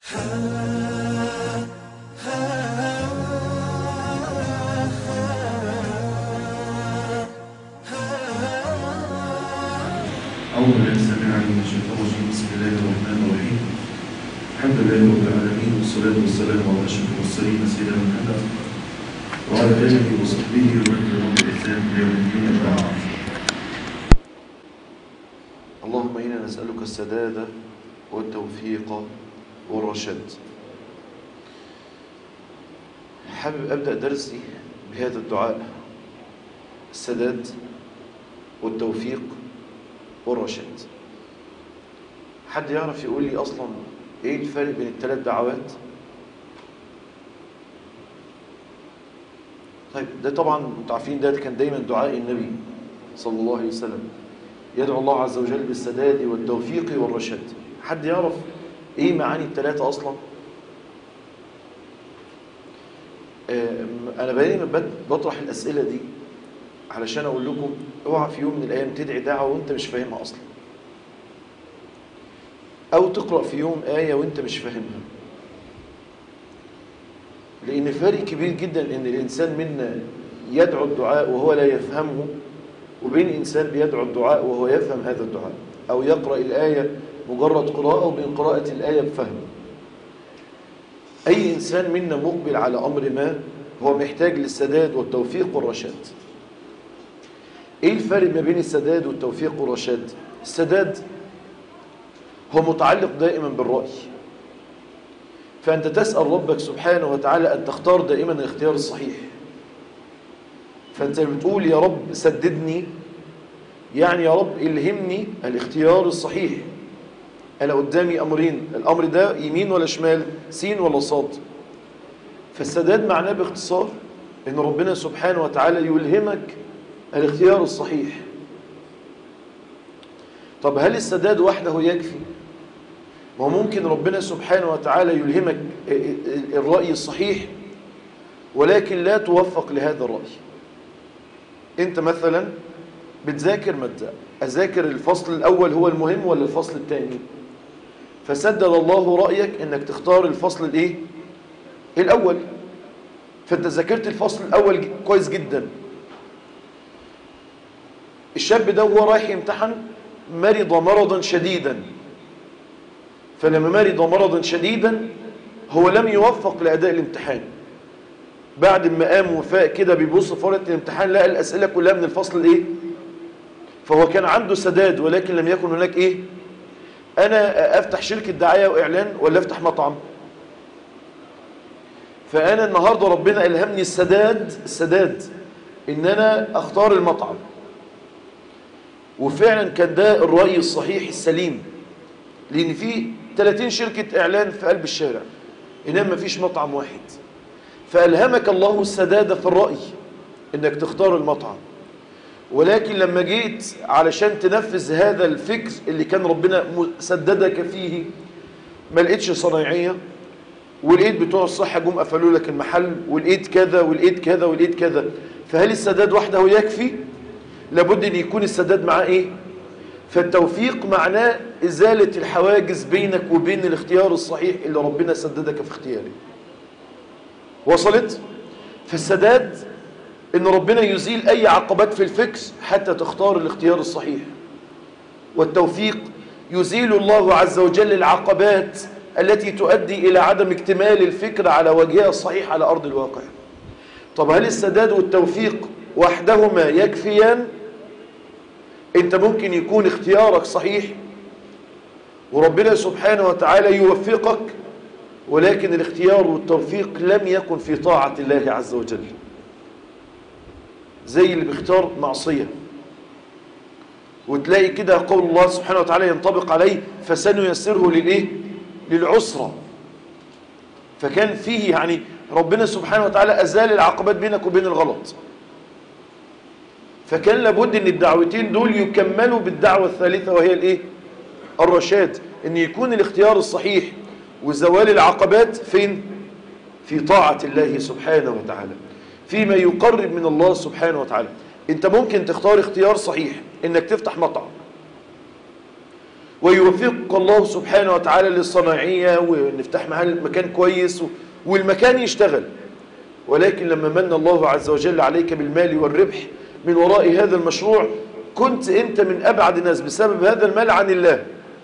أعوذ بالله السميع العليم من الشيطان الرجيم بسم الله الرحمن الرحيم الحمد لله رب العالمين والصلاة والسلام على أشرف المرسلين سيدنا محمد وعلى آله وصحبه ومن تبعهم بإحسان إلى يوم الدين أما بعد اللهم إنا نسألك السداد والتوفيق والرشاد حابب أبدأ درسي بهذا الدعاء السداد والتوفيق والرشاد حد يعرف يقول لي أصلا إيه الفرق بين الثلاث دعوات طيب ده طبعا انتوا عارفين ده كان دايما دعاء النبي صلى الله عليه وسلم يدعو الله عز وجل بالسداد والتوفيق والرشاد حد يعرف ايه معاني الثلاثة اصلا انا دايما بطرح الاسئلة دي علشان اقول لكم اوعى في يوم من الايام تدعي دعوة وانت مش فاهمها اصلا او تقرأ في يوم آية وانت مش فاهمها لان فرق كبير جدا ان الانسان منا يدعو الدعاء وهو لا يفهمه وبين إنسان بيدعو الدعاء وهو يفهم هذا الدعاء أو يقرأ الآية مجرد قراءة وبين قراءة الآية بفهم أي إنسان منا مقبل على أمر ما هو محتاج للسداد والتوفيق والرشاد إيه الفرق ما بين السداد والتوفيق والرشاد السداد هو متعلق دائما بالرأي فأنت تسأل ربك سبحانه وتعالى أن تختار دائما الاختيار الصحيح فأنت بتقول يا رب سددني يعني يا رب الهمني الاختيار الصحيح أنا قدامي أمرين الأمر ده يمين ولا شمال سين ولا صاد فالسداد معناه باختصار أن ربنا سبحانه وتعالى يلهمك الاختيار الصحيح طب هل السداد وحده يكفي ما ممكن ربنا سبحانه وتعالى يلهمك الرأي الصحيح ولكن لا توفق لهذا الرأي انت مثلا بتذاكر مادة اذاكر الفصل الاول هو المهم ولا الفصل الثاني فسدد الله رأيك انك تختار الفصل الايه الاول فانت ذاكرت الفصل الاول كويس جدا الشاب ده وهو رايح يمتحن مرض مرضا شديدا فلما مرض مرضا شديدا هو لم يوفق لأداء الامتحان بعد ما قام وفاق كده بيبص في ورقه الامتحان لقى الاسئله كلها من الفصل الايه فهو كان عنده سداد ولكن لم يكن هناك ايه انا افتح شركه دعايه واعلان ولا افتح مطعم فانا النهارده ربنا الهمني السداد السداد ان انا اختار المطعم وفعلا كان ده الراي الصحيح السليم لان في 30 شركه اعلان في قلب الشارع انما ما فيش مطعم واحد فألهمك الله السداد في الرأي انك تختار المطعم ولكن لما جيت علشان تنفذ هذا الفكر اللي كان ربنا سددك فيه ما لقيتش صنايعية ولقيت بتوع الصحة جم قفلوا لك المحل ولقيت كذا ولقيت كذا ولقيت كذا فهل السداد وحده يكفي لابد ان يكون السداد معاه ايه فالتوفيق معناه ازالة الحواجز بينك وبين الاختيار الصحيح اللي ربنا سددك في اختياره وصلت فالسداد ان ربنا يزيل اي عقبات في الفكر حتى تختار الاختيار الصحيح والتوفيق يزيل الله عز وجل العقبات التي تؤدي الى عدم اكتمال الفكر على وجهها الصحيح على ارض الواقع طب هل السداد والتوفيق وحدهما يكفيان انت ممكن يكون اختيارك صحيح وربنا سبحانه وتعالى يوفقك ولكن الاختيار والتوفيق لم يكن في طاعة الله عز وجل زي اللي بيختار معصية وتلاقي كده قول الله سبحانه وتعالى ينطبق عليه فسنيسره للإيه؟ للعسرة فكان فيه يعني ربنا سبحانه وتعالى أزال العقبات بينك وبين الغلط فكان لابد ان الدعوتين دول يكملوا بالدعوة الثالثة وهي الايه الرشاد ان يكون الاختيار الصحيح وزوال العقبات فين في طاعة الله سبحانه وتعالى فيما يقرب من الله سبحانه وتعالى انت ممكن تختار اختيار صحيح انك تفتح مطعم ويوفقك الله سبحانه وتعالى للصناعية ونفتح محل مكان كويس والمكان يشتغل ولكن لما من الله عز وجل عليك بالمال والربح من وراء هذا المشروع كنت أنت من أبعد الناس بسبب هذا المال عن الله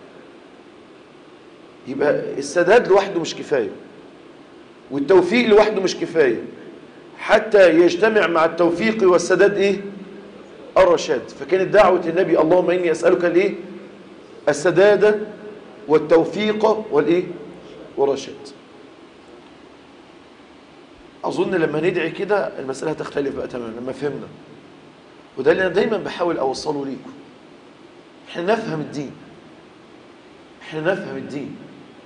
يبقى السداد لوحده مش كفاية والتوفيق لوحده مش كفاية حتى يجتمع مع التوفيق والسداد إيه؟ الرشاد فكانت دعوة النبي اللهم إني أسألك الإيه؟ السداد والتوفيق والإيه؟ والرشاد أظن لما ندعي كده المسألة هتختلف بقى تماما لما فهمنا وده اللي أنا دايما بحاول أوصله ليكم احنا نفهم الدين احنا نفهم الدين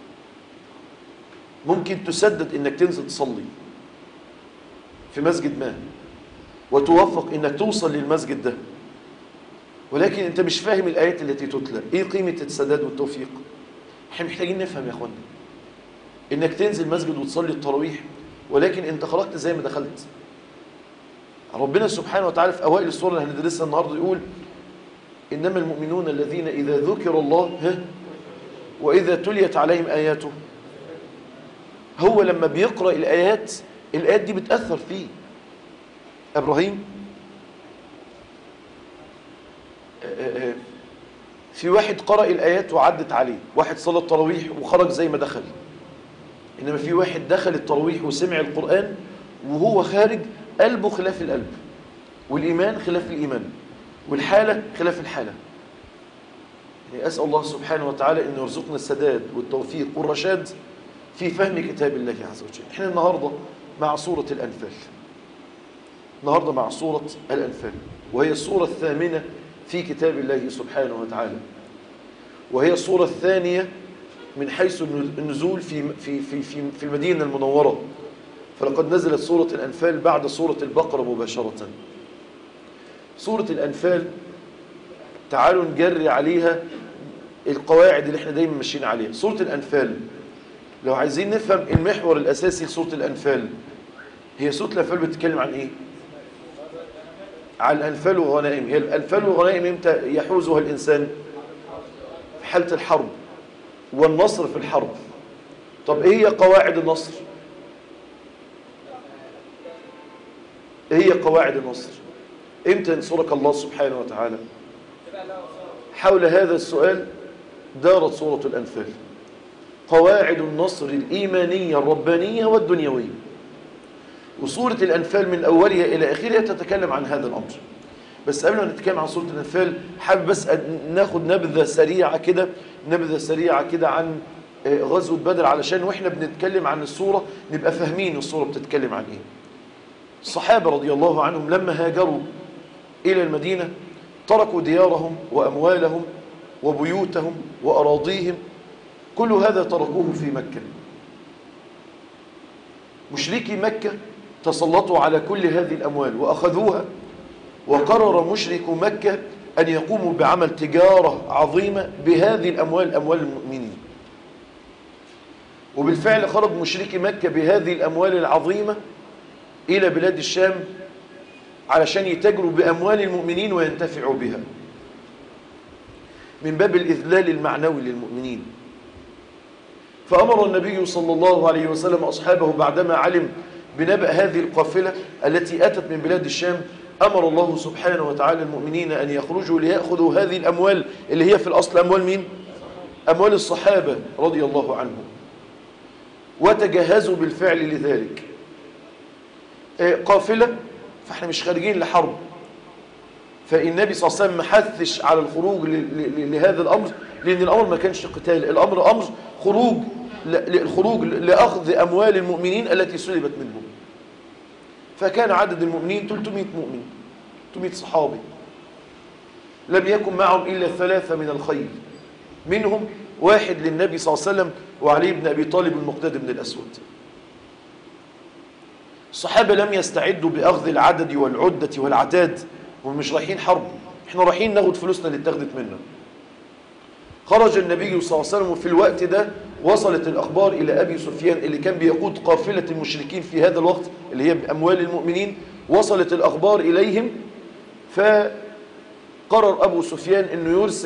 ممكن تسدد انك تنزل تصلي في مسجد ما وتوفق انك توصل للمسجد ده ولكن انت مش فاهم الايات التي تتلى ايه قيمة السداد والتوفيق احنا محتاجين نفهم يا اخوانا انك تنزل مسجد وتصلي التراويح ولكن انت خرجت زي ما دخلت ربنا سبحانه وتعالى في اوائل السوره اللي هندرسها النهارده يقول انما المؤمنون الذين اذا ذكر الله ها واذا تليت عليهم اياته هو لما بيقرا الايات الايات دي بتاثر فيه ابراهيم في واحد قرأ الآيات وعدت عليه واحد صلى التراويح وخرج زي ما دخل إنما في واحد دخل التراويح وسمع القرآن وهو خارج قلبه خلاف القلب والإيمان خلاف الإيمان والحالة خلاف الحالة يعني أسأل الله سبحانه وتعالى أن يرزقنا السداد والتوفيق والرشاد في فهم كتاب الله عز وجل احنا النهاردة مع سورة الأنفال النهاردة مع سورة الأنفال وهي السورة الثامنة في كتاب الله سبحانه وتعالى وهي الصورة الثانية من حيث النزول في في في في في المدينة المنورة فلقد نزلت سورة الأنفال بعد سورة البقرة مباشرة سورة الأنفال تعالوا نجري عليها القواعد اللي احنا دايما ماشيين عليها سورة الأنفال لو عايزين نفهم المحور الأساسي لسورة الأنفال هي سورة الأنفال بتتكلم عن إيه؟ عن الأنفال والغنائم هي الأنفال والغنائم إمتى يحوزها الإنسان في حالة الحرب والنصر في الحرب طب إيه هي قواعد النصر إيه هي قواعد النصر إمتى ينصرك الله سبحانه وتعالى حول هذا السؤال دارت سورة الأنفال قواعد النصر الإيمانية الربانية والدنيوية وسورة الأنفال من أولها إلى آخرها تتكلم عن هذا الأمر بس قبل ما نتكلم عن سورة الأنفال حابب بس ناخد نبذة سريعة كده نبذة سريعة كده عن غزوة بدر علشان وإحنا بنتكلم عن السورة نبقى فاهمين السورة بتتكلم عن إيه الصحابة رضي الله عنهم لما هاجروا إلى المدينة تركوا ديارهم وأموالهم وبيوتهم وأراضيهم كل هذا تركوه في مكة مشركي مكة تسلطوا على كل هذه الأموال وأخذوها وقرر مشرك مكة أن يقوموا بعمل تجارة عظيمة بهذه الأموال أموال المؤمنين وبالفعل خرج مشركي مكة بهذه الأموال العظيمة إلى بلاد الشام علشان يتاجروا بأموال المؤمنين وينتفعوا بها من باب الإذلال المعنوي للمؤمنين فأمر النبي صلى الله عليه وسلم أصحابه بعدما علم بنبأ هذه القافلة التي أتت من بلاد الشام أمر الله سبحانه وتعالى المؤمنين أن يخرجوا ليأخذوا هذه الأموال اللي هي في الأصل أموال مين؟ أموال الصحابة رضي الله عنهم وتجهزوا بالفعل لذلك قافلة فاحنا مش خارجين لحرب فالنبي صلى الله عليه وسلم ما حثش على الخروج لهذا الأمر لأن الأمر ما كانش قتال الأمر أمر خروج الخروج لأخذ أموال المؤمنين التي سلبت منهم فكان عدد المؤمنين 300 مؤمن 300 صحابي لم يكن معهم إلا ثلاثة من الخيل منهم واحد للنبي صلى الله عليه وسلم وعلي بن أبي طالب المقداد بن الأسود الصحابة لم يستعدوا بأخذ العدد والعدة والعتاد ومش رايحين حرب احنا رايحين ناخد فلوسنا اللي اتاخدت منا خرج النبي صلى الله عليه وسلم وفي الوقت ده وصلت الأخبار إلى أبي سفيان اللي كان بيقود قافلة المشركين في هذا الوقت اللي هي بأموال المؤمنين وصلت الأخبار إليهم فقرر أبو سفيان أنه يرسل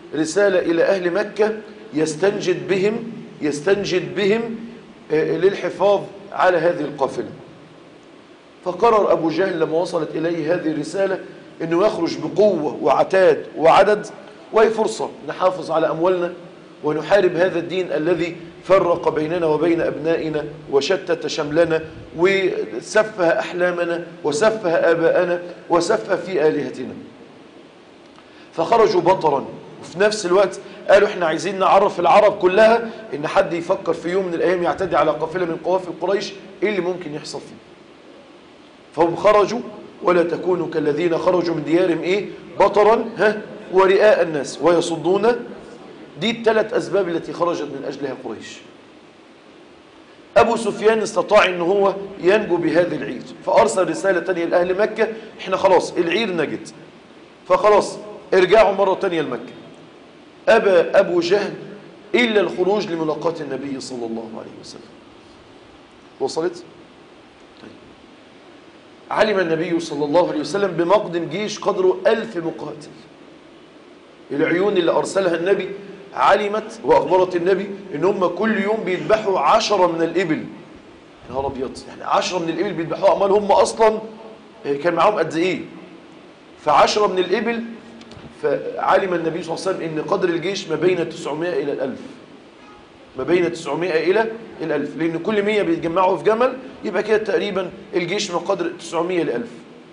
رسالة إلى أهل مكة يستنجد بهم يستنجد بهم للحفاظ على هذه القافلة فقرر أبو جهل لما وصلت إليه هذه الرسالة أنه يخرج بقوة وعتاد وعدد وهي فرصة نحافظ على أموالنا ونحارب هذا الدين الذي فرق بيننا وبين أبنائنا وشتت شملنا وسفه أحلامنا وسفه آباءنا وسفه في آلهتنا فخرجوا بطرا وفي نفس الوقت قالوا احنا عايزين نعرف العرب كلها ان حد يفكر في يوم من الايام يعتدي على قافله من قوافل قريش ايه اللي ممكن يحصل فيه فهم خرجوا ولا تكونوا كالذين خرجوا من ديارهم ايه بطرا ها ورئاء الناس ويصدون دي الثلاث اسباب التي خرجت من اجلها قريش ابو سفيان استطاع ان هو ينجو بهذه العير فارسل رساله ثانيه لاهل مكه احنا خلاص العير نجت فخلاص ارجعوا مره ثانيه لمكه ابى ابو جهل الا الخروج لملاقاه النبي صلى الله عليه وسلم وصلت طيب. علم النبي صلى الله عليه وسلم بمقدم جيش قدره ألف مقاتل العيون اللي أرسلها النبي علمت وأخبرت النبي إن هم كل يوم بيذبحوا عشرة من الإبل نهار أبيض يعني عشرة من الإبل بيذبحوها أمال هم أصلا كان معاهم قد إيه فعشرة من الإبل فعلم النبي صلى الله عليه وسلم إن قدر الجيش ما بين 900 إلى الألف ما بين 900 إلى الألف لأن كل 100 بيتجمعوا في جمل يبقى كده تقريبا الجيش من قدر 900 لألف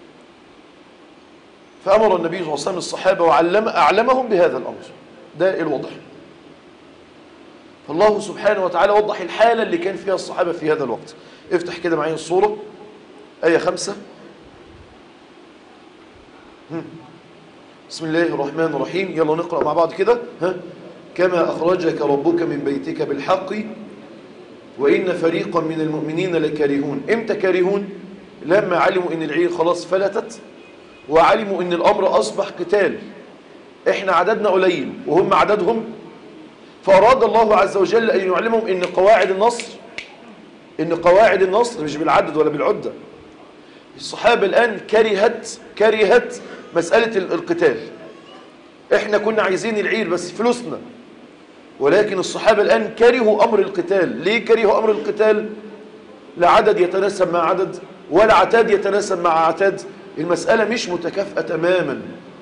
فأمر النبي صلى الله عليه وسلم الصحابة وعلم أعلمهم بهذا الأمر ده الوضح فالله سبحانه وتعالى وضح الحالة اللي كان فيها الصحابة في هذا الوقت افتح كده معايا الصورة آية خمسة بسم الله الرحمن الرحيم يلا نقرأ مع بعض كده ها كما أخرجك ربك من بيتك بالحق وإن فريقا من المؤمنين لكارهون امتى كارهون لما علموا ان العير خلاص فلتت وعلموا ان الامر اصبح قتال احنا عددنا قليل وهم عددهم فاراد الله عز وجل ان يعلمهم ان قواعد النصر ان قواعد النصر مش بالعدد ولا بالعدة الصحابة الان كرهت كرهت مسألة القتال احنا كنا عايزين العير بس فلوسنا ولكن الصحابة الآن كرهوا أمر القتال ليه كرهوا أمر القتال لا عدد يتناسب مع عدد ولا عتاد يتناسب مع عتاد المسألة مش متكافئة تماما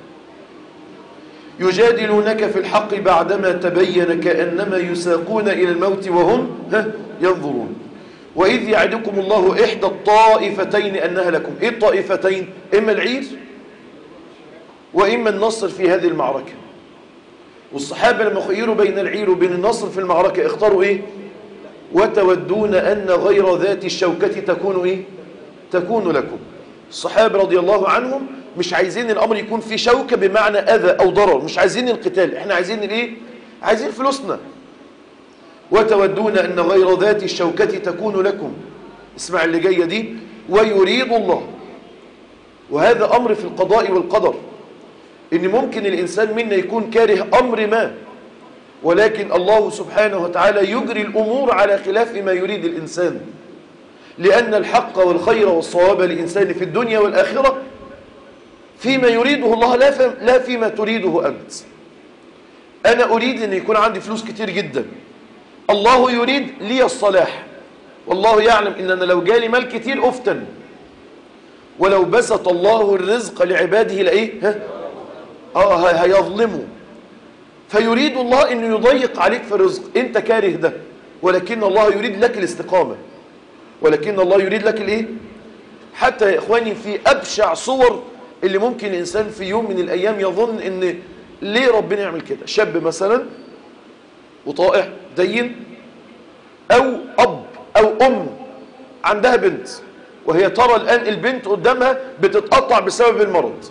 يجادلونك في الحق بعدما تبين كأنما يساقون إلى الموت وهم ها ينظرون وإذ يعدكم الله إحدى الطائفتين أنها لكم إيه الطائفتين إما العير وإما النصر في هذه المعركة والصحابة لما خيروا بين العير وبين النصر في المعركة اختاروا ايه وتودون أن غير ذات الشوكة تكون ايه تكون لكم الصحابة رضي الله عنهم مش عايزين الأمر يكون في شوكة بمعنى أذى أو ضرر مش عايزين القتال احنا عايزين الايه عايزين فلوسنا وتودون أن غير ذات الشوكة تكون لكم اسمع اللي جاية دي ويريد الله وهذا أمر في القضاء والقدر ان ممكن الانسان منا يكون كاره امر ما ولكن الله سبحانه وتعالى يجري الامور على خلاف ما يريد الانسان لان الحق والخير والصواب للانسان في الدنيا والاخره فيما يريده الله لا لا فيما تريده انت انا اريد ان يكون عندي فلوس كتير جدا الله يريد لي الصلاح والله يعلم ان انا لو جالي مال كتير افتن ولو بسط الله الرزق لعباده لايه ها اه هيظلمه فيريد الله انه يضيق عليك في الرزق انت كاره ده ولكن الله يريد لك الاستقامة ولكن الله يريد لك الايه حتى يا اخواني في ابشع صور اللي ممكن الانسان في يوم من الايام يظن ان ليه ربنا يعمل كده شاب مثلا وطائع دين او اب او ام عندها بنت وهي ترى الان البنت قدامها بتتقطع بسبب المرض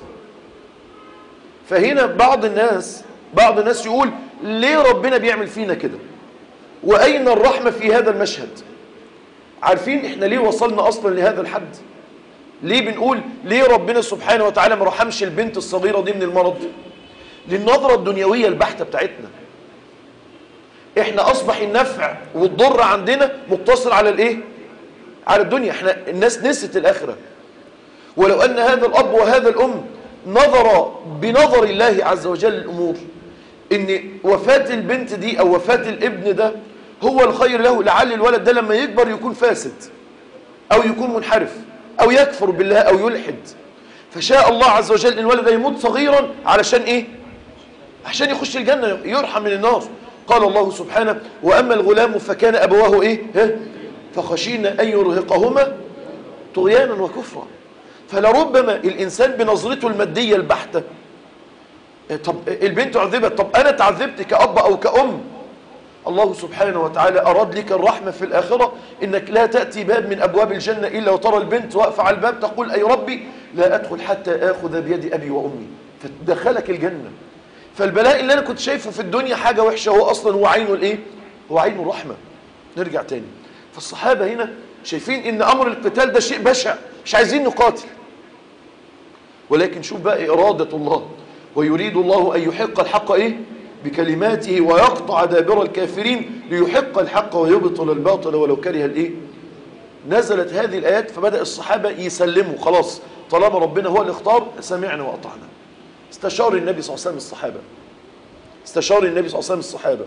فهنا بعض الناس بعض الناس يقول ليه ربنا بيعمل فينا كده وأين الرحمة في هذا المشهد عارفين احنا ليه وصلنا أصلا لهذا الحد ليه بنقول ليه ربنا سبحانه وتعالى ما رحمش البنت الصغيرة دي من المرض للنظرة الدنيوية البحتة بتاعتنا احنا أصبح النفع والضر عندنا مقتصر على الايه على الدنيا احنا الناس نسيت الآخرة ولو أن هذا الأب وهذا الأم نظر بنظر الله عز وجل الأمور ان وفاة البنت دي او وفاة الابن ده هو الخير له لعل الولد ده لما يكبر يكون فاسد او يكون منحرف او يكفر بالله او يلحد فشاء الله عز وجل ان الولد ده يموت صغيرا علشان ايه عشان يخش الجنة يرحم من النار قال الله سبحانه واما الغلام فكان ابواه ايه ها فخشينا ان يرهقهما طغيانا وكفرا فلربما الانسان بنظرته المادية البحتة طب البنت عذبت طب انا تعذبت كأب او كأم الله سبحانه وتعالى أراد لك الرحمة في الآخرة إنك لا تأتي باب من أبواب الجنة إلا وترى البنت واقفة على الباب تقول أي ربي لا أدخل حتى آخذ بيد أبي وأمي فتدخلك الجنة فالبلاء اللي أنا كنت شايفه في الدنيا حاجة وحشة هو أصلا هو عينه الإيه؟ هو عينه الرحمة نرجع تاني فالصحابة هنا شايفين إن أمر القتال ده شيء بشع مش عايزين نقاتل ولكن شوف بقى إرادة الله ويريد الله أن يحق الحق إيه؟ بكلماته ويقطع دابر الكافرين ليحق الحق ويبطل الباطل ولو كره الايه نزلت هذه الايات فبدا الصحابه يسلموا خلاص طالما ربنا هو اللي اختار سمعنا واطعنا استشار النبي صلى الله عليه وسلم الصحابه استشار النبي صلى الله عليه وسلم الصحابه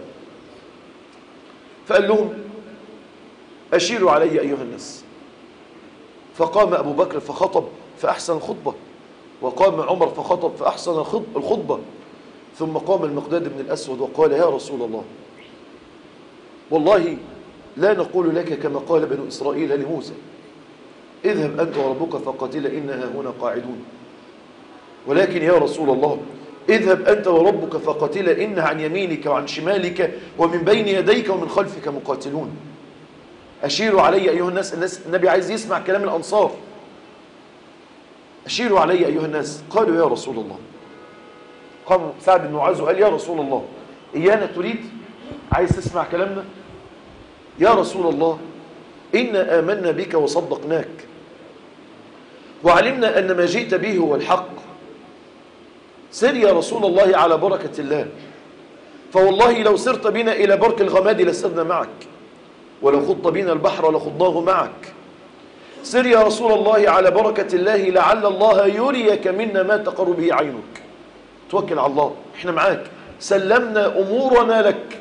فقال لهم اشيروا علي ايها الناس فقام ابو بكر فخطب فاحسن الخطبه وقام عمر فخطب فاحسن الخطبه ثم قام المقداد بن الأسود وقال يا رسول الله والله لا نقول لك كما قال بنو إسرائيل لموسى اذهب أنت وربك فقاتل إنها هنا قاعدون ولكن يا رسول الله اذهب أنت وربك فقاتل إنها عن يمينك وعن شمالك ومن بين يديك ومن خلفك مقاتلون أشيروا علي أيها الناس الناس النبي عايز يسمع كلام الأنصار أشيروا علي أيها الناس قالوا يا رسول الله قام سعد بن معاذ وقال يا رسول الله إيانا تريد عايز تسمع كلامنا يا رسول الله إنا آمنا بك وصدقناك وعلمنا أن ما جئت به هو الحق سر يا رسول الله على بركة الله فوالله لو سرت بنا إلى برك الغماد لسرنا معك ولو خضت بنا البحر لخضناه معك سر يا رسول الله على بركة الله لعل الله يريك منا ما تقر به عينك توكل على الله احنا معاك سلمنا امورنا لك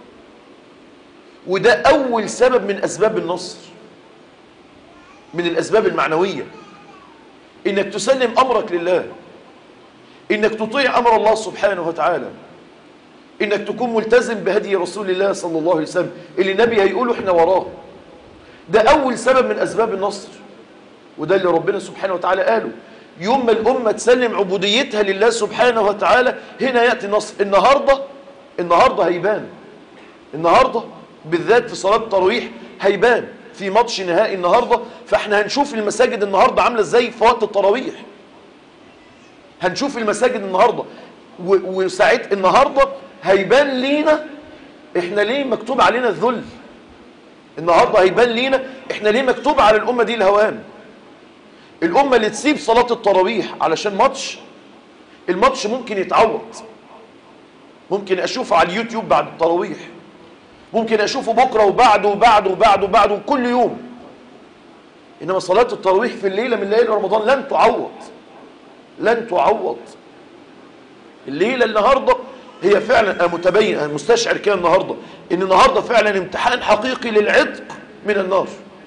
وده اول سبب من اسباب النصر من الاسباب المعنوية انك تسلم امرك لله انك تطيع امر الله سبحانه وتعالى انك تكون ملتزم بهدي رسول الله صلى الله عليه وسلم اللي النبي هيقوله احنا وراه ده اول سبب من اسباب النصر وده اللي ربنا سبحانه وتعالى قاله يوم ما الأمة تسلم عبوديتها لله سبحانه وتعالى هنا يأتي النصر النهاردة النهاردة هيبان النهاردة بالذات في صلاة التراويح هيبان في ماتش نهائي النهاردة فاحنا هنشوف المساجد النهاردة عاملة ازاي في وقت التراويح هنشوف المساجد النهاردة وساعت النهاردة هيبان لينا احنا ليه مكتوب علينا الذل النهاردة هيبان لينا احنا ليه مكتوب على الأمة دي الهوان الأمة اللي تسيب صلاة التراويح علشان ماتش الماتش ممكن يتعوض ممكن أشوفه على اليوتيوب بعد التراويح ممكن أشوفه بكرة وبعده وبعده وبعده وبعده كل يوم إنما صلاة التراويح في الليلة من ليالي رمضان لن تعوض لن تعوض الليلة النهاردة هي فعلا أنا متبين أنا مستشعر كده النهاردة إن النهاردة فعلا امتحان حقيقي للعتق من النار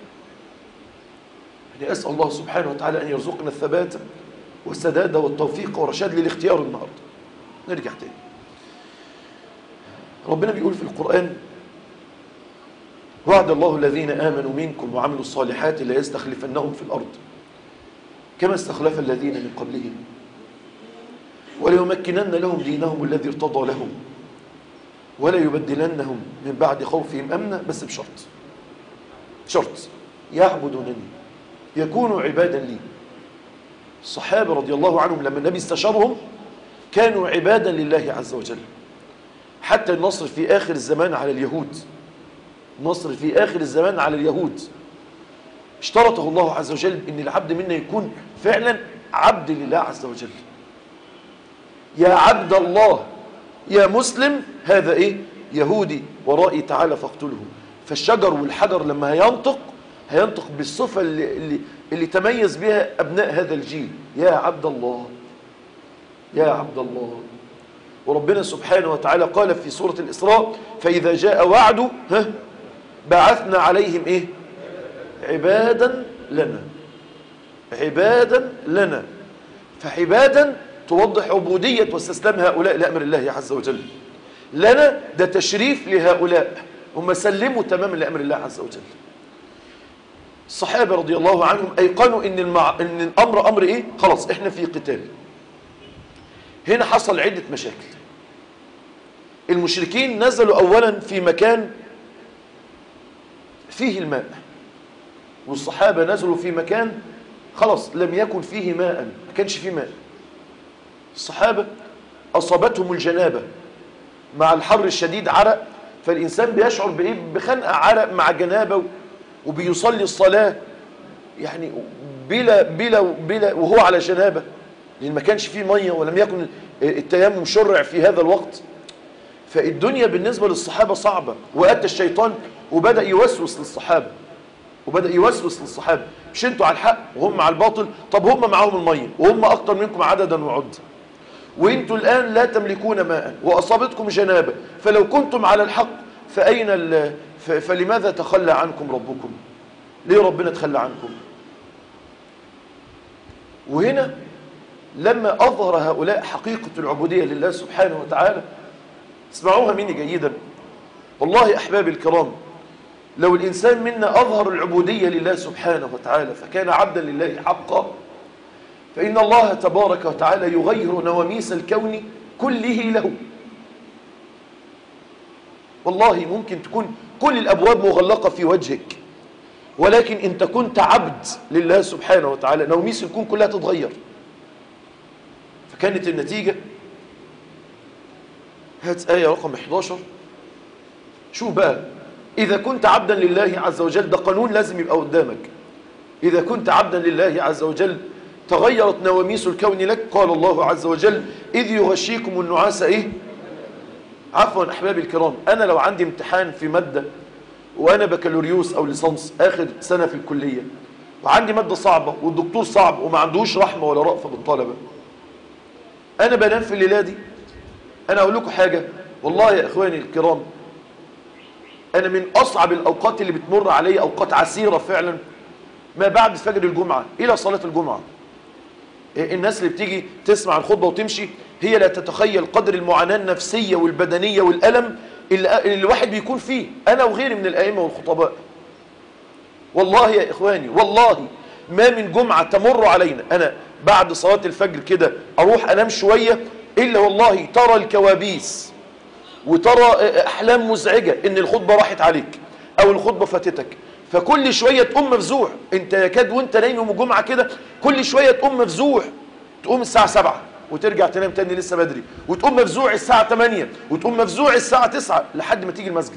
يعني أسأل الله سبحانه وتعالى أن يرزقنا الثبات والسداد والتوفيق والرشاد للاختيار النهاردة نرجع تاني ربنا بيقول في القرآن وعد الله الذين آمنوا منكم وعملوا الصالحات لا يستخلفنهم في الأرض كما استخلف الذين من قبلهم وليمكنن لهم دينهم الذي ارتضى لهم ولا يبدلنهم من بعد خوفهم أمنا بس بشرط شرط يعبدونني يكونوا عبادا لي الصحابة رضي الله عنهم لما النبي استشارهم كانوا عبادا لله عز وجل حتى النصر في آخر الزمان على اليهود النصر في آخر الزمان على اليهود اشترطه الله عز وجل ان العبد منا يكون فعلا عبد لله عز وجل يا عبد الله يا مسلم هذا ايه يهودي ورائي تعالى فاقتله فالشجر والحجر لما هينطق هينطق بالصفة اللي, اللي, اللي تميز بها أبناء هذا الجيل يا عبد الله يا عبد الله وربنا سبحانه وتعالى قال في سورة الإسراء فإذا جاء وعد ها بعثنا عليهم إيه عبادا لنا عبادا لنا فعبادا توضح عبودية واستسلام هؤلاء لأمر الله عز وجل لنا ده تشريف لهؤلاء هم سلموا تماما لأمر الله عز وجل الصحابة رضي الله عنهم أيقنوا إن, المع... إن الأمر أمر إيه خلاص إحنا في قتال هنا حصل عدة مشاكل المشركين نزلوا أولا في مكان فيه الماء والصحابة نزلوا في مكان خلاص لم يكن فيه ماء ما كانش فيه ماء الصحابة أصابتهم الجنابة مع الحر الشديد عرق فالإنسان بيشعر بإيه بخنقة عرق مع جنابة وبيصلي الصلاة يعني بلا بلا بلا وهو على جنابة لأن ما كانش فيه مية ولم يكن التيمم شرع في هذا الوقت فالدنيا بالنسبة للصحابة صعبة وأتى الشيطان وبدأ يوسوس للصحابة وبدأ يوسوس للصحابة مش انتوا على الحق وهم على الباطل طب هم معاهم المية وهم أكتر منكم عددا وعدا وانتوا الآن لا تملكون ماء وأصابتكم جنابة فلو كنتم على الحق فأين ال... ف... فلماذا تخلى عنكم ربكم ليه ربنا تخلى عنكم وهنا لما أظهر هؤلاء حقيقة العبودية لله سبحانه وتعالى اسمعوها مني جيدا والله أحبابي الكرام لو الإنسان منا أظهر العبودية لله سبحانه وتعالى فكان عبدا لله حقا فإن الله تبارك وتعالى يغير نواميس الكون كله له والله ممكن تكون كل الأبواب مغلقة في وجهك ولكن انت كنت عبد لله سبحانه وتعالى نواميس الكون كلها تتغير فكانت النتيجة هات آية رقم 11 شوف بقى إذا كنت عبدا لله عز وجل ده قانون لازم يبقى قدامك إذا كنت عبدا لله عز وجل تغيرت نواميس الكون لك قال الله عز وجل إذ يغشيكم النعاس إيه عفوا أحبابي الكرام أنا لو عندي امتحان في مادة وأنا بكالوريوس أو ليسانس آخر سنة في الكلية وعندي مادة صعبة والدكتور صعب وما عندوش رحمة ولا رأفة بالطلبة أنا بنام في الليلة دي أنا أقول لكم حاجة والله يا إخواني الكرام أنا من أصعب الأوقات اللي بتمر علي أوقات عسيرة فعلا ما بعد فجر الجمعة إلى صلاة الجمعة الناس اللي بتيجي تسمع الخطبة وتمشي هي لا تتخيل قدر المعاناة النفسية والبدنية والألم اللي الواحد بيكون فيه أنا وغيري من الأئمة والخطباء والله يا إخواني والله ما من جمعة تمر علينا أنا بعد صلاة الفجر كده أروح أنام شوية إلا والله ترى الكوابيس وترى أحلام مزعجة إن الخطبة راحت عليك أو الخطبة فاتتك فكل شوية تقوم مفزوع انت يكاد وانت نايم يوم الجمعة كده كل شوية تقوم مفزوع تقوم الساعة سبعة وترجع تنام تاني لسه بدري وتقوم مفزوع الساعة 8 وتقوم مفزوع الساعة 9 لحد ما تيجي المسجد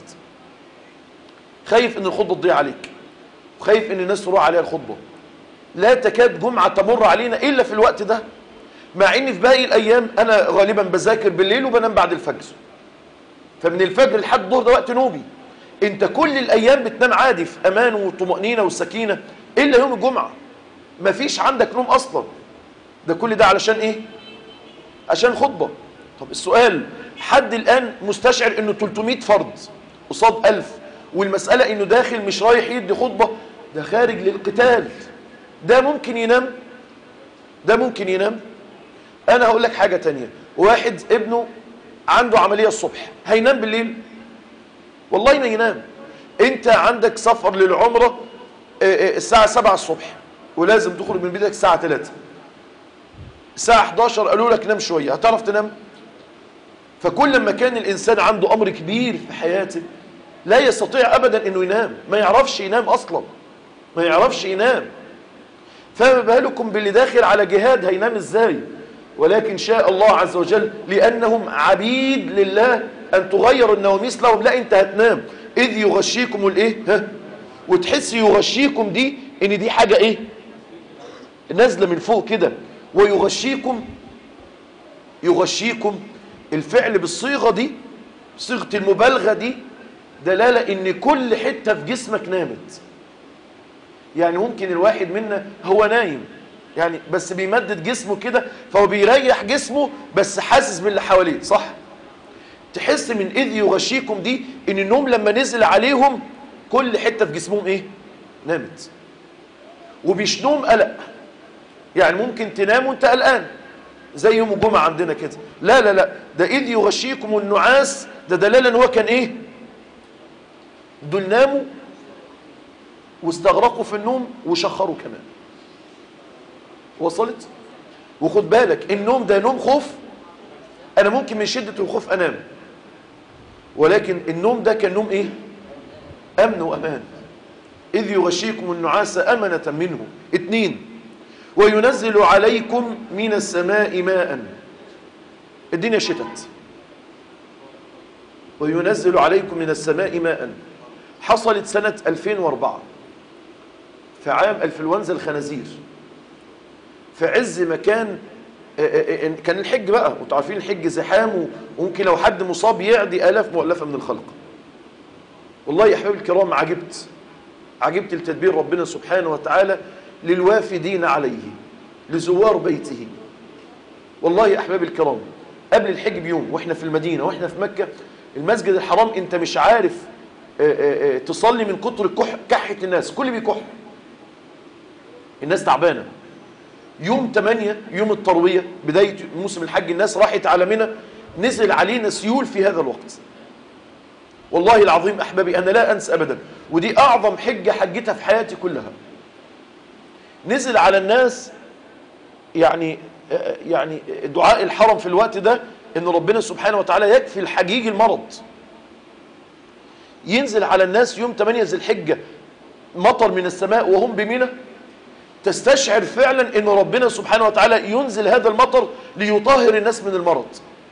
خايف ان الخطبة تضيع عليك وخايف ان الناس تروح عليها الخطبة لا تكاد جمعة تمر علينا الا في الوقت ده مع ان في باقي الايام انا غالبا بذاكر بالليل وبنام بعد الفجر فمن الفجر لحد الظهر ده وقت نومي انت كل الايام بتنام عادي في امان والطمأنينة والسكينة الا يوم الجمعة مفيش عندك نوم اصلا ده كل ده علشان ايه عشان خطبة طب السؤال حد الان مستشعر انه 300 فرد قصاد 1000 والمسألة انه داخل مش رايح يدي خطبة ده خارج للقتال ده ممكن ينام ده ممكن ينام انا هقول لك حاجة تانية واحد ابنه عنده عملية الصبح هينام بالليل والله ما ينام انت عندك سفر للعمرة الساعة 7 الصبح ولازم تخرج من بيتك الساعة 3 الساعة 11 قالوا لك نام شوية هتعرف تنام فكل ما كان الإنسان عنده أمر كبير في حياته لا يستطيع أبدا أنه ينام ما يعرفش ينام أصلا ما يعرفش ينام فما بالكم باللي داخل على جهاد هينام إزاي ولكن شاء الله عز وجل لأنهم عبيد لله أن تغير النواميس لهم لا أنت هتنام إذ يغشيكم الإيه ها وتحس يغشيكم دي إن دي حاجة إيه نازلة من فوق كده ويغشيكم يغشيكم الفعل بالصيغة دي صيغة المبالغة دي دلالة ان كل حتة في جسمك نامت يعني ممكن الواحد منا هو نايم يعني بس بيمدد جسمه كده فهو بيريح جسمه بس حاسس باللي حواليه صح تحس من اذ يغشيكم دي ان النوم لما نزل عليهم كل حته في جسمهم ايه نامت وبيشنوم قلق يعني ممكن تنام وانت قلقان زي يوم الجمعه عندنا كده لا لا لا ده اذ يغشيكم النعاس ده دلاله ان هو كان ايه دول ناموا واستغرقوا في النوم وشخروا كمان وصلت وخد بالك النوم ده نوم خوف انا ممكن من شدة الخوف انام ولكن النوم ده كان نوم ايه امن وامان اذ يغشيكم النعاس امنة منه اتنين وينزل عليكم من السماء ماء الدنيا شتت وينزل عليكم من السماء ماء حصلت سنة 2004 في عام الفلونزا الخنازير في عز مكان كان الحج بقى وانتوا عارفين الحج زحام وممكن لو حد مصاب يعدي آلاف مؤلفة من الخلق والله يا حبايبي الكرام عجبت عجبت لتدبير ربنا سبحانه وتعالى للوافدين عليه لزوار بيته والله يا أحبابي الكرام قبل الحج بيوم واحنا في المدينة واحنا في مكة المسجد الحرام انت مش عارف اه اه تصلي من كتر الكح كحة الناس كل بيكح الناس تعبانة يوم 8 يوم التروية بداية موسم الحج الناس راحت على منى نزل علينا سيول في هذا الوقت والله العظيم أحبابي أنا لا أنسى أبدا ودي أعظم حجة حجتها في حياتي كلها نزل على الناس يعني يعني دعاء الحرم في الوقت ده ان ربنا سبحانه وتعالى يكفي الحجيج المرض ينزل على الناس يوم 8 ذي الحجة مطر من السماء وهم بمنى تستشعر فعلا ان ربنا سبحانه وتعالى ينزل هذا المطر ليطهر الناس من المرض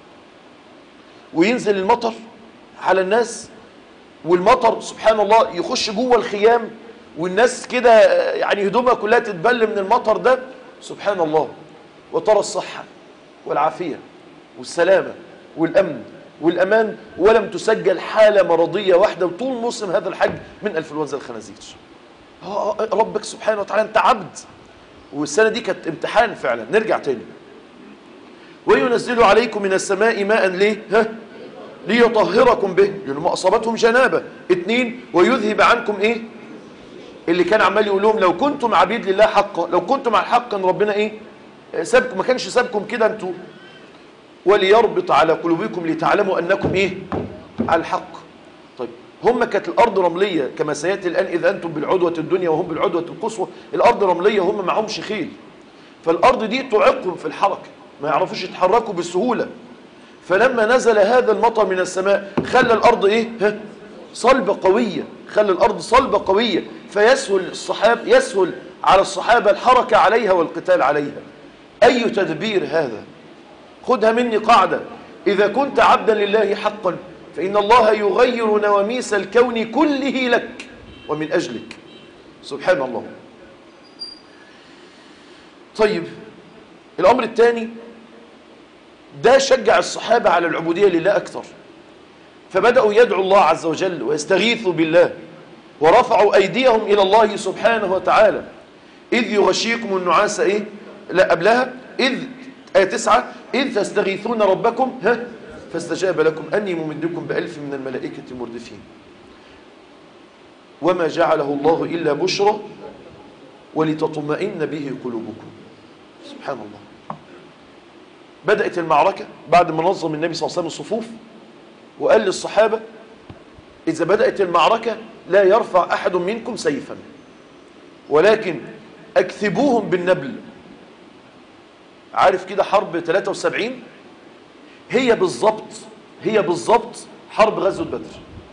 وينزل المطر على الناس والمطر سبحان الله يخش جوه الخيام والناس كده يعني هدومها كلها تتبل من المطر ده سبحان الله وترى الصحة والعافية والسلامة والأمن والأمان ولم تسجل حالة مرضية واحدة طول موسم هذا الحج من انفلونزا الخنازير ربك سبحانه وتعالى انت عبد والسنة دي كانت امتحان فعلا نرجع تاني وينزل عليكم من السماء ماء ليه ها ليطهركم به لأنه ما أصابتهم جنابة اتنين ويذهب عنكم ايه اللي كان عمال يقول لهم لو كنتم عبيد لله حقا لو كنتم على الحق ان ربنا ايه سابكم ما كانش سابكم كده انتوا وليربط على قلوبكم لتعلموا انكم ايه على الحق طيب هم كانت الارض رمليه كما سياتي الان اذا انتم بالعدوه الدنيا وهم بالعدوه القصوى الارض رمليه هم معهمش خيل فالارض دي تعيقهم في الحركه ما يعرفوش يتحركوا بسهوله فلما نزل هذا المطر من السماء خلى الارض ايه ها صلبه قويه خلى الارض صلبه قويه فيسهل الصحاب يسهل على الصحابه الحركه عليها والقتال عليها اي تدبير هذا خدها مني قاعده اذا كنت عبدا لله حقا فإن الله يغير نواميس الكون كله لك ومن أجلك سبحان الله طيب الأمر الثاني ده شجع الصحابة على العبودية لله أكثر فبدأوا يدعوا الله عز وجل ويستغيثوا بالله ورفعوا أيديهم إلى الله سبحانه وتعالى إذ يغشيكم النعاس إيه لا قبلها إذ آية تسعة إذ تستغيثون ربكم ها فاستجاب لكم أني ممدكم بألف من الملائكة مردفين وما جعله الله إلا بشرى ولتطمئن به قلوبكم سبحان الله بدأت المعركة بعد ما نظم النبي صلى الله عليه وسلم الصفوف وقال للصحابة إذا بدأت المعركة لا يرفع أحد منكم سيفا ولكن أكثبوهم بالنبل عارف كده حرب 73 هي بالظبط هي بالظبط حرب غزوة بدر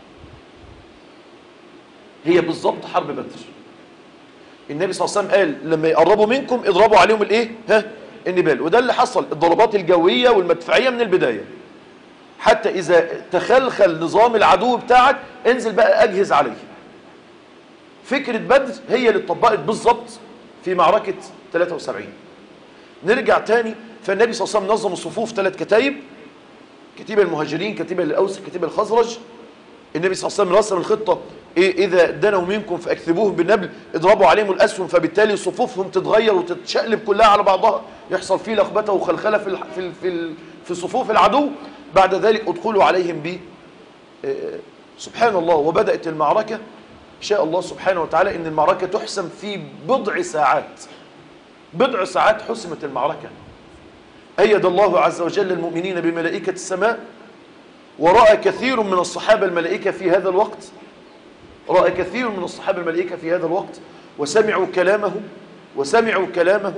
هي بالظبط حرب بدر النبي صلى الله عليه وسلم قال لما يقربوا منكم اضربوا عليهم الايه ها النبال وده اللي حصل الضربات الجوية والمدفعية من البداية حتى إذا تخلخل نظام العدو بتاعك انزل بقى أجهز عليه فكرة بدر هي اللي اتطبقت بالظبط في معركة 73 نرجع تاني فالنبي صلى الله عليه وسلم نظم الصفوف ثلاث كتايب كتيبة المهاجرين كتيبة للأوس كتيبة الخزرج النبي صلى الله عليه وسلم رسم الخطة إيه إذا دنوا منكم فأكذبوهم بالنبل اضربوا عليهم الأسهم فبالتالي صفوفهم تتغير وتتشقلب كلها على بعضها يحصل فيه لخبطة وخلخلة في الح- في في في صفوف العدو بعد ذلك ادخلوا عليهم ب آه، سبحان الله وبدأت المعركة شاء الله سبحانه وتعالى ان المعركة تحسم في بضع ساعات بضع ساعات حسمت المعركة أيد الله عز وجل المؤمنين بملائكة السماء ورأى كثير من الصحابة الملائكة في هذا الوقت رأى كثير من الصحابة الملائكة في هذا الوقت وسمعوا كلامه وسمعوا كلامه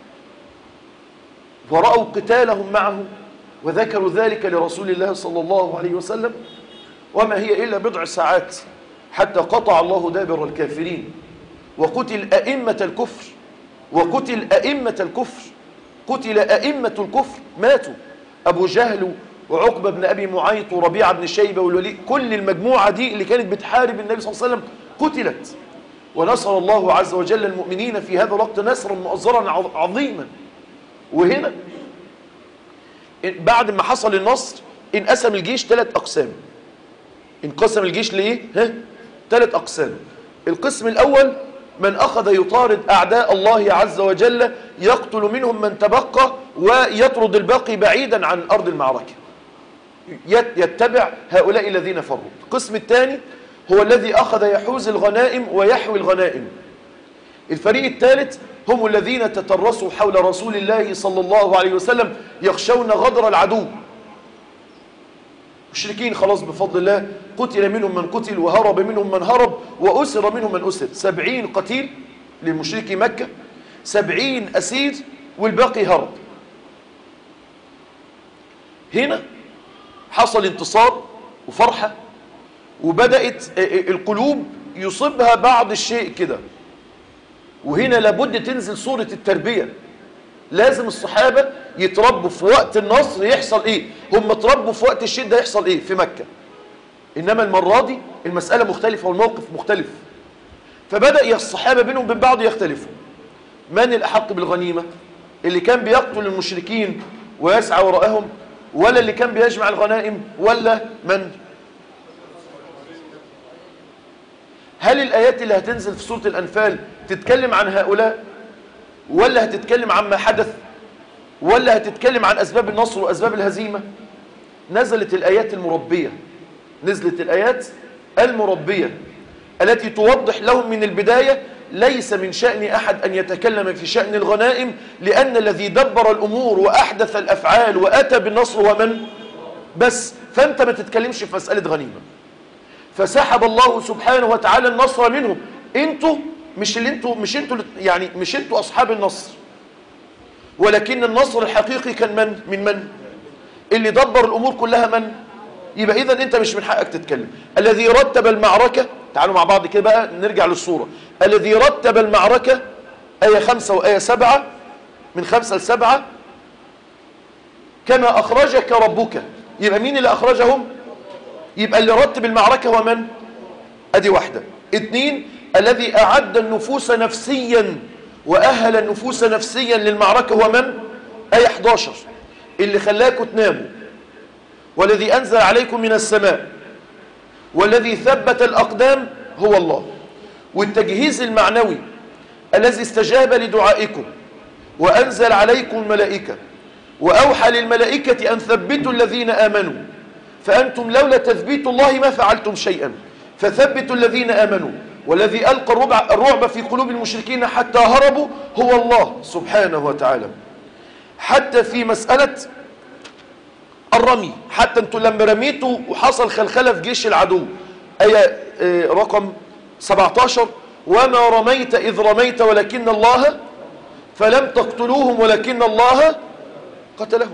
ورأوا قتالهم معه وذكروا ذلك لرسول الله صلى الله عليه وسلم وما هي إلا بضع ساعات حتى قطع الله دابر الكافرين وقتل أئمة الكفر وقتل أئمة الكفر قتل أئمة الكفر ماتوا أبو جهل وعقبة بن أبي معيط وربيعة بن شيبة والوليد كل المجموعة دي اللي كانت بتحارب النبي صلى الله عليه وسلم قتلت ونصر الله عز وجل المؤمنين في هذا الوقت نصرا مؤزرا عظ- عظيما وهنا إن- بعد ما حصل النصر انقسم الجيش ثلاث أقسام انقسم الجيش لإيه؟ ها؟ ثلاث أقسام القسم الأول من أخذ يطارد أعداء الله عز وجل يقتل منهم من تبقى ويطرد الباقي بعيدا عن أرض المعركة يت- يتبع هؤلاء الذين فروا القسم الثاني هو الذي أخذ يحوز الغنائم ويحوي الغنائم الفريق الثالث هم الذين تترسوا حول رسول الله صلى الله عليه وسلم يخشون غدر العدو مشركين خلاص بفضل الله قتل منهم من قتل وهرب منهم من هرب وأسر منهم من أسر سبعين قتيل لمشركي مكة سبعين أسير والباقي هرب هنا حصل انتصار وفرحة وبدأت القلوب يصيبها بعض الشيء كده وهنا لابد تنزل صورة التربية لازم الصحابة يتربوا في وقت النصر يحصل ايه هم اتربوا في وقت الشدة يحصل ايه في مكة انما المرة دي المسألة مختلفة والموقف مختلف فبدأ يا الصحابة بينهم وبين بعض يختلفوا من الأحق بالغنيمة اللي كان بيقتل المشركين ويسعى وراءهم ولا اللي كان بيجمع الغنائم ولا من هل الآيات اللي هتنزل في سورة الأنفال تتكلم عن هؤلاء ولا هتتكلم عن ما حدث ولا هتتكلم عن أسباب النصر وأسباب الهزيمة نزلت الآيات المربية نزلت الآيات المربية التي توضح لهم من البداية ليس من شأن أحد أن يتكلم في شأن الغنائم لأن الذي دبر الأمور وأحدث الأفعال وأتى بالنصر هو من؟ بس فأنت ما تتكلمش في مسألة غنيمة فسحب الله سبحانه وتعالى النصر منهم انتوا مش اللي انتوا مش انتوا اللي- يعني مش انتوا اصحاب النصر ولكن النصر الحقيقي كان من من من اللي دبر الامور كلها من يبقى اذا انت مش من حقك تتكلم الذي رتب المعركة تعالوا مع بعض كده بقى نرجع للصورة الذي رتب المعركة آية خمسة وآية سبعة من خمسة لسبعة كما أخرجك ربك يبقى مين اللي أخرجهم يبقى اللي رتب المعركة هو من ادي واحدة اتنين الذي اعد النفوس نفسيا واهل النفوس نفسيا للمعركة هو من اي 11 اللي خلاكم تناموا والذي انزل عليكم من السماء والذي ثبت الاقدام هو الله والتجهيز المعنوي الذي استجاب لدعائكم وانزل عليكم الملائكة واوحى للملائكة ان ثبتوا الذين امنوا فأنتم لولا تثبيت الله ما فعلتم شيئا فثبتوا الذين آمنوا والذي ألقى الرعب, الرعب في قلوب المشركين حتى هربوا هو الله سبحانه وتعالى حتى في مسألة الرمي حتى انتوا لما رميتوا وحصل خلخلة في جيش العدو آية آه، رقم 17 وما رميت إذ رميت ولكن الله فلم تقتلوهم ولكن الله قتلهم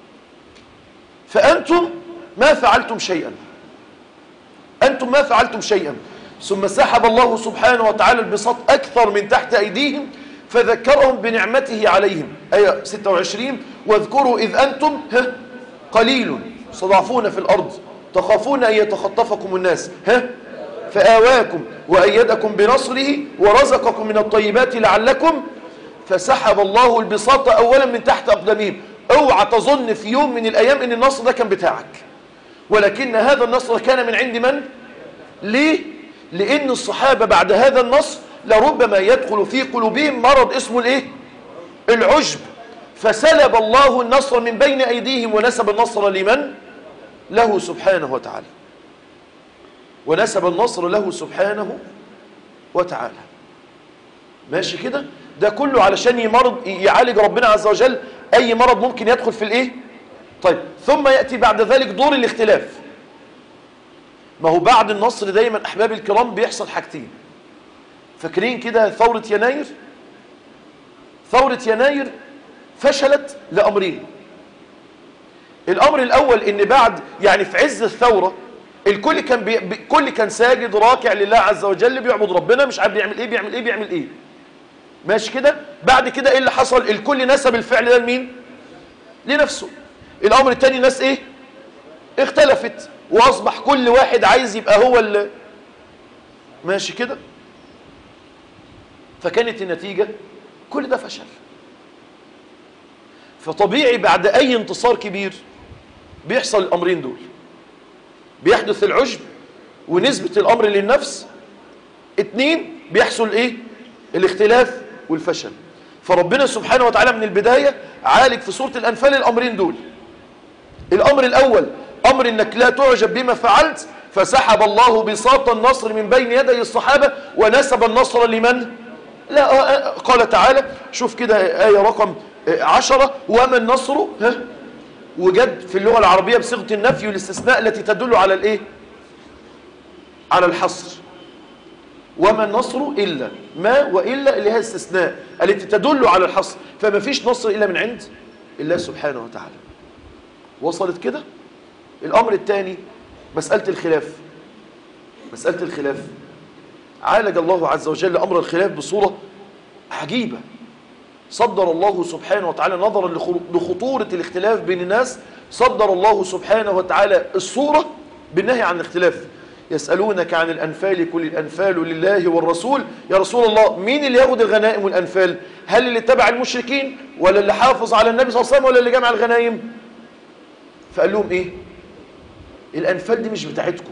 فأنتم ما فعلتم شيئا أنتم ما فعلتم شيئا ثم سحب الله سبحانه وتعالى البساط أكثر من تحت أيديهم فذكرهم بنعمته عليهم آية 26 واذكروا إذ أنتم ها قليل صضعفون في الأرض تخافون أن يتخطفكم الناس ها فآواكم وأيدكم بنصره ورزقكم من الطيبات لعلكم فسحب الله البساط أولا من تحت أقدامهم اوعى تظن في يوم من الأيام أن النصر ده كان بتاعك ولكن هذا النصر كان من عند من؟ ليه؟ لأن الصحابة بعد هذا النص لربما يدخل في قلوبهم مرض اسمه الايه العجب فسلب الله النصر من بين أيديهم ونسب النصر لمن له سبحانه وتعالى ونسب النصر له سبحانه وتعالى ماشي كده ده كله علشان يمرض يعالج ربنا عز وجل أي مرض ممكن يدخل في الايه طيب ثم يأتي بعد ذلك دور الاختلاف ما هو بعد النصر دايما أحباب الكرام بيحصل حاجتين فاكرين كده ثورة يناير ثورة يناير فشلت لأمرين الأمر الأول إن بعد يعني في عز الثورة الكل كان بي... كل كان ساجد راكع لله عز وجل بيعبد ربنا مش عارف بيعمل ايه بيعمل ايه بيعمل ايه ماشي كده بعد كده ايه اللي حصل الكل نسب الفعل ده لمين لنفسه الامر الثاني الناس ايه اختلفت واصبح كل واحد عايز يبقى هو اللي ماشي كده فكانت النتيجة كل ده فشل فطبيعي بعد اي انتصار كبير بيحصل الامرين دول بيحدث العجب ونسبة الامر للنفس اتنين بيحصل ايه الاختلاف والفشل فربنا سبحانه وتعالى من البداية عالج في سورة الانفال الامرين دول الامر الاول امر انك لا تعجب بما فعلت فسحب الله بساط النصر من بين يدي الصحابة ونسب النصر لمن لا قال تعالى شوف كده آية رقم عشرة وما النصر ها وجد في اللغة العربية بصيغة النفي والاستثناء التي تدل على الايه على الحصر وما النصر إلا ما وإلا اللي هي استثناء التي تدل على الحصر فما فيش نصر إلا من عند الله سبحانه وتعالى وصلت كده الأمر الثاني مسألة الخلاف مسألة الخلاف عالج الله عز وجل أمر الخلاف بصورة عجيبة صدر الله سبحانه وتعالى نظرا لخطورة الاختلاف بين الناس صدر الله سبحانه وتعالى الصورة بالنهي عن الاختلاف يسألونك عن الأنفال كل الأنفال لله والرسول يا رسول الله مين اللي ياخد الغنائم والأنفال هل اللي تبع المشركين ولا اللي حافظ على النبي صلى الله عليه وسلم ولا اللي جمع الغنائم فقال لهم ايه الأنفال دي مش بتاعتكم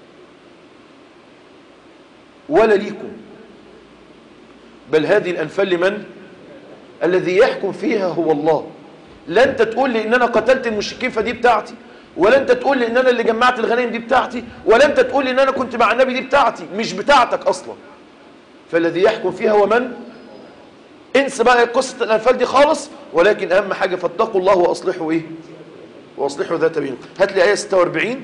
ولا ليكم بل هذه الأنفال لمن الذي يحكم فيها هو الله لا انت تقول لي ان انا قتلت المشركين فدي بتاعتي ولا انت تقول لي ان انا اللي جمعت الغنائم دي بتاعتي ولا انت تقول لي ان انا كنت مع النبي دي بتاعتي مش بتاعتك اصلا فالذي يحكم فيها هو من انسى بقى قصة الانفال دي خالص ولكن اهم حاجة فاتقوا الله واصلحوا ايه واصلحوا ذات بينكم هات لي ايه 46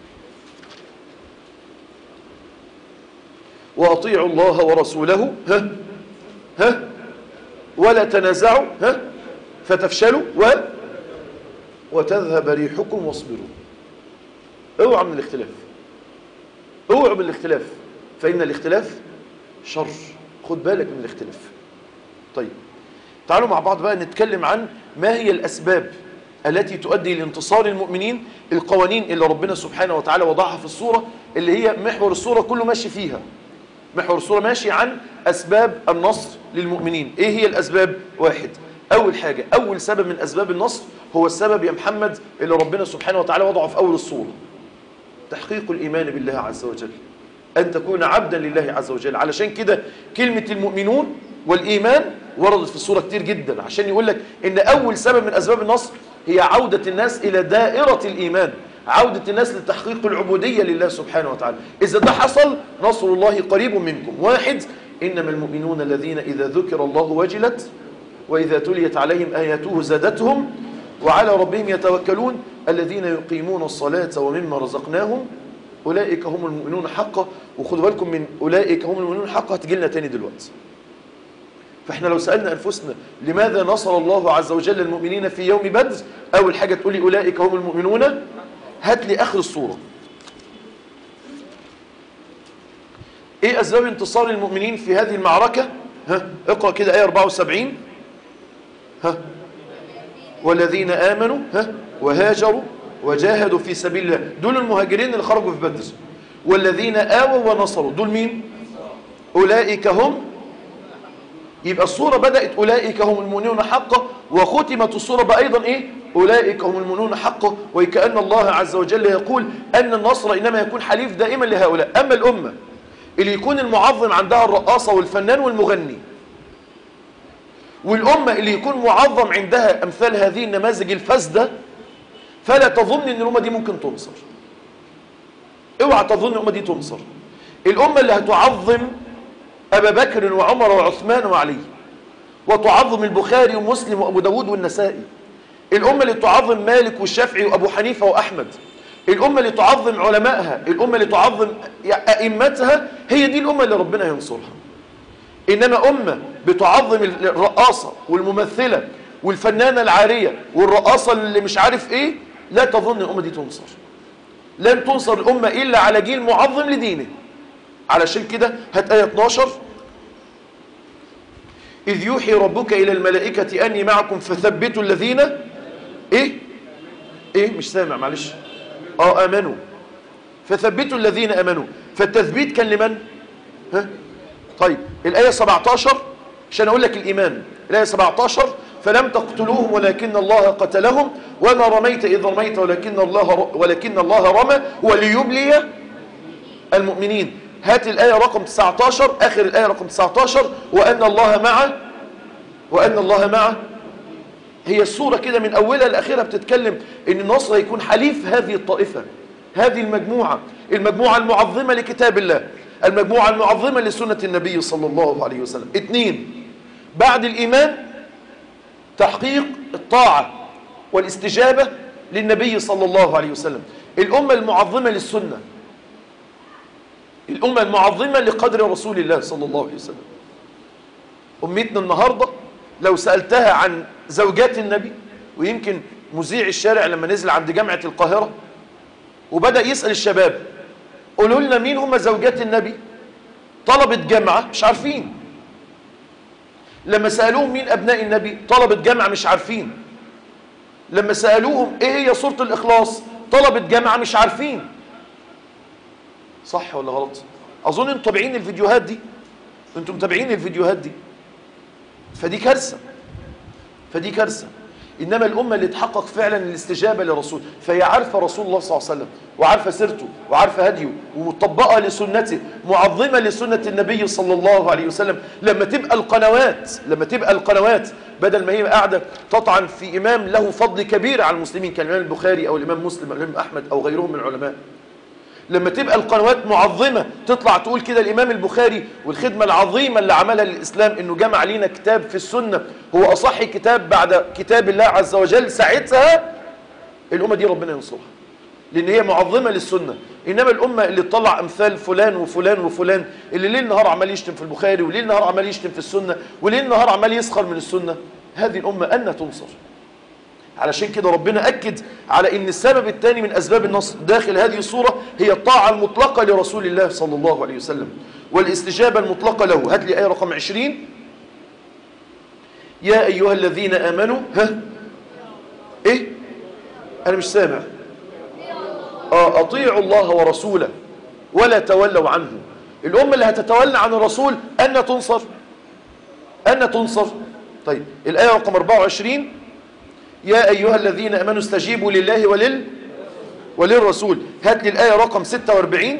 واطيعوا الله ورسوله ها ها ولا تنازعوا ها فتفشلوا و وتذهب ريحكم واصبروا اوعوا من الاختلاف اوعوا من الاختلاف فإن الاختلاف شر خد بالك من الاختلاف طيب تعالوا مع بعض بقى نتكلم عن ما هي الأسباب التي تؤدي لانتصار المؤمنين القوانين اللي ربنا سبحانه وتعالى وضعها في الصورة اللي هي محور الصورة كله ماشي فيها محور الصورة ماشي عن أسباب النصر للمؤمنين إيه هي الأسباب؟ واحد أول حاجة أول سبب من أسباب النصر هو السبب يا محمد اللي ربنا سبحانه وتعالى وضعه في أول الصورة تحقيق الإيمان بالله عز وجل أن تكون عبدا لله عز وجل علشان كده كلمة المؤمنون والإيمان وردت في الصورة كتير جدا عشان يقول لك إن أول سبب من أسباب النصر هي عودة الناس إلى دائرة الإيمان عودة الناس لتحقيق العبودية لله سبحانه وتعالى إذا ده حصل نصر الله قريب منكم واحد إنما المؤمنون الذين إذا ذكر الله وجلت وإذا تليت عليهم آياته زادتهم وعلى ربهم يتوكلون الذين يقيمون الصلاة ومما رزقناهم أولئك هم المؤمنون حقا وخدوا بالكم من أولئك هم المؤمنون حقا هتجي لنا تاني دلوقتي فاحنا لو سألنا أنفسنا لماذا نصر الله عز وجل المؤمنين في يوم بدر أول حاجة تقولي أولئك هم المؤمنون هات لي آخر الصورة ايه أسباب انتصار المؤمنين في هذه المعركة ها اقرأ كده آية 74 ها والذين آمنوا ها وهاجروا وجاهدوا في سبيل الله دول المهاجرين اللي خرجوا في بدر والذين آووا ونصروا دول مين أولئك هم يبقى الصورة بدأت أولئك هم المؤمنون حقا وختمت الصورة بأيضا إيه أولئك هم المؤمنون حقا وكأن الله عز وجل يقول أن النصر إنما يكون حليف دائما لهؤلاء أما الأمة اللي يكون المعظم عندها الرقاصة والفنان والمغني والأمة اللي يكون معظم عندها أمثال هذه النماذج الفاسدة فلا تظن أن الأمة دي ممكن تنصر اوعى تظن الأمة دي تنصر الأمة اللي هتعظم أبا بكر وعمر وعثمان وعلي وتعظم البخاري ومسلم وأبو داود والنسائي الأمة اللي تعظم مالك والشافعي وأبو حنيفة وأحمد الأمة اللي تعظم علمائها الأمة اللي تعظم أئمتها هي دي الأمة اللي ربنا ينصرها إنما أمة بتعظم الرقاصة والممثلة والفنانة العارية والرقاصة اللي مش عارف إيه لا تظن الأمة دي تنصر لن تنصر الأمة إلا على جيل معظم لدينه علشان كده هات آية 12 إذ يوحي ربك إلى الملائكة أني معكم فثبتوا الذين إيه إيه مش سامع معلش آه آمنوا فثبتوا الذين آمنوا فالتثبيت كان لمن ها طيب الآية 17 عشان أقول لك الإيمان الآية 17 فلم تقتلوهم ولكن الله قتلهم وما رميت إذ رميت ولكن الله ولكن الله رمى وليبلي المؤمنين هات الآية رقم 19 آخر الآية رقم 19 وأن الله مع وأن الله مع هي الصورة كده من أولها لآخرها بتتكلم إن النصر هيكون حليف هذه الطائفة هذه المجموعة المجموعة المعظمة لكتاب الله المجموعة المعظمة لسنة النبي صلى الله عليه وسلم اثنين بعد الإيمان تحقيق الطاعة والاستجابة للنبي صلى الله عليه وسلم الأمة المعظمة للسنة الأمة المعظمة لقدر رسول الله صلى الله عليه وسلم أمتنا النهاردة لو سألتها عن زوجات النبي ويمكن مذيع الشارع لما نزل عند جامعة القاهرة وبدأ يسأل الشباب قولوا لنا مين هم زوجات النبي طلبة جامعة مش عارفين لما سألوهم مين أبناء النبي طلبة جامعة مش عارفين لما سألوهم إيه هي صورة الإخلاص طلبة جامعة مش عارفين صح ولا غلط أظن أنتم متابعين الفيديوهات دي أنتم متابعين الفيديوهات دي فدي كارثة فدي كارثة إنما الأمة اللي تحقق فعلا الاستجابة لرسول فهي عارفة رسول الله صلى الله عليه وسلم وعارفة سيرته وعارفة هديه ومطبقة لسنته معظمة لسنة النبي صلى الله عليه وسلم لما تبقى القنوات لما تبقى القنوات بدل ما هي قاعدة تطعن في إمام له فضل كبير على المسلمين كالإمام البخاري أو الإمام مسلم أو الإمام أحمد أو غيرهم من العلماء لما تبقى القنوات معظمة تطلع تقول كده الإمام البخاري والخدمة العظيمة اللي عملها للإسلام إنه جمع لنا كتاب في السنة هو أصح كتاب بعد كتاب الله عز وجل ساعتها الأمة دي ربنا ينصرها لأن هي معظمة للسنة إنما الأمة اللي تطلع أمثال فلان وفلان وفلان اللي ليل نهار عمال يشتم في البخاري وليل نهار عمال يشتم في السنة وليل نهار عمال يسخر من السنة هذه الأمة أن تنصر علشان كده ربنا أكد على أن السبب الثاني من أسباب النصر داخل هذه الصورة هي الطاعة المطلقة لرسول الله صلى الله عليه وسلم والاستجابة المطلقة له هات لي آية رقم 20 يا أيها الذين آمنوا ها إيه أنا مش سامع آه أطيعوا الله ورسوله ولا تولوا عنه الأمة اللي هتتولى عن الرسول أن تنصر أن تنصر طيب الآية رقم 24 يا أيها الذين أمنوا استجيبوا لله ولل وللرسول هات لي الآية رقم 46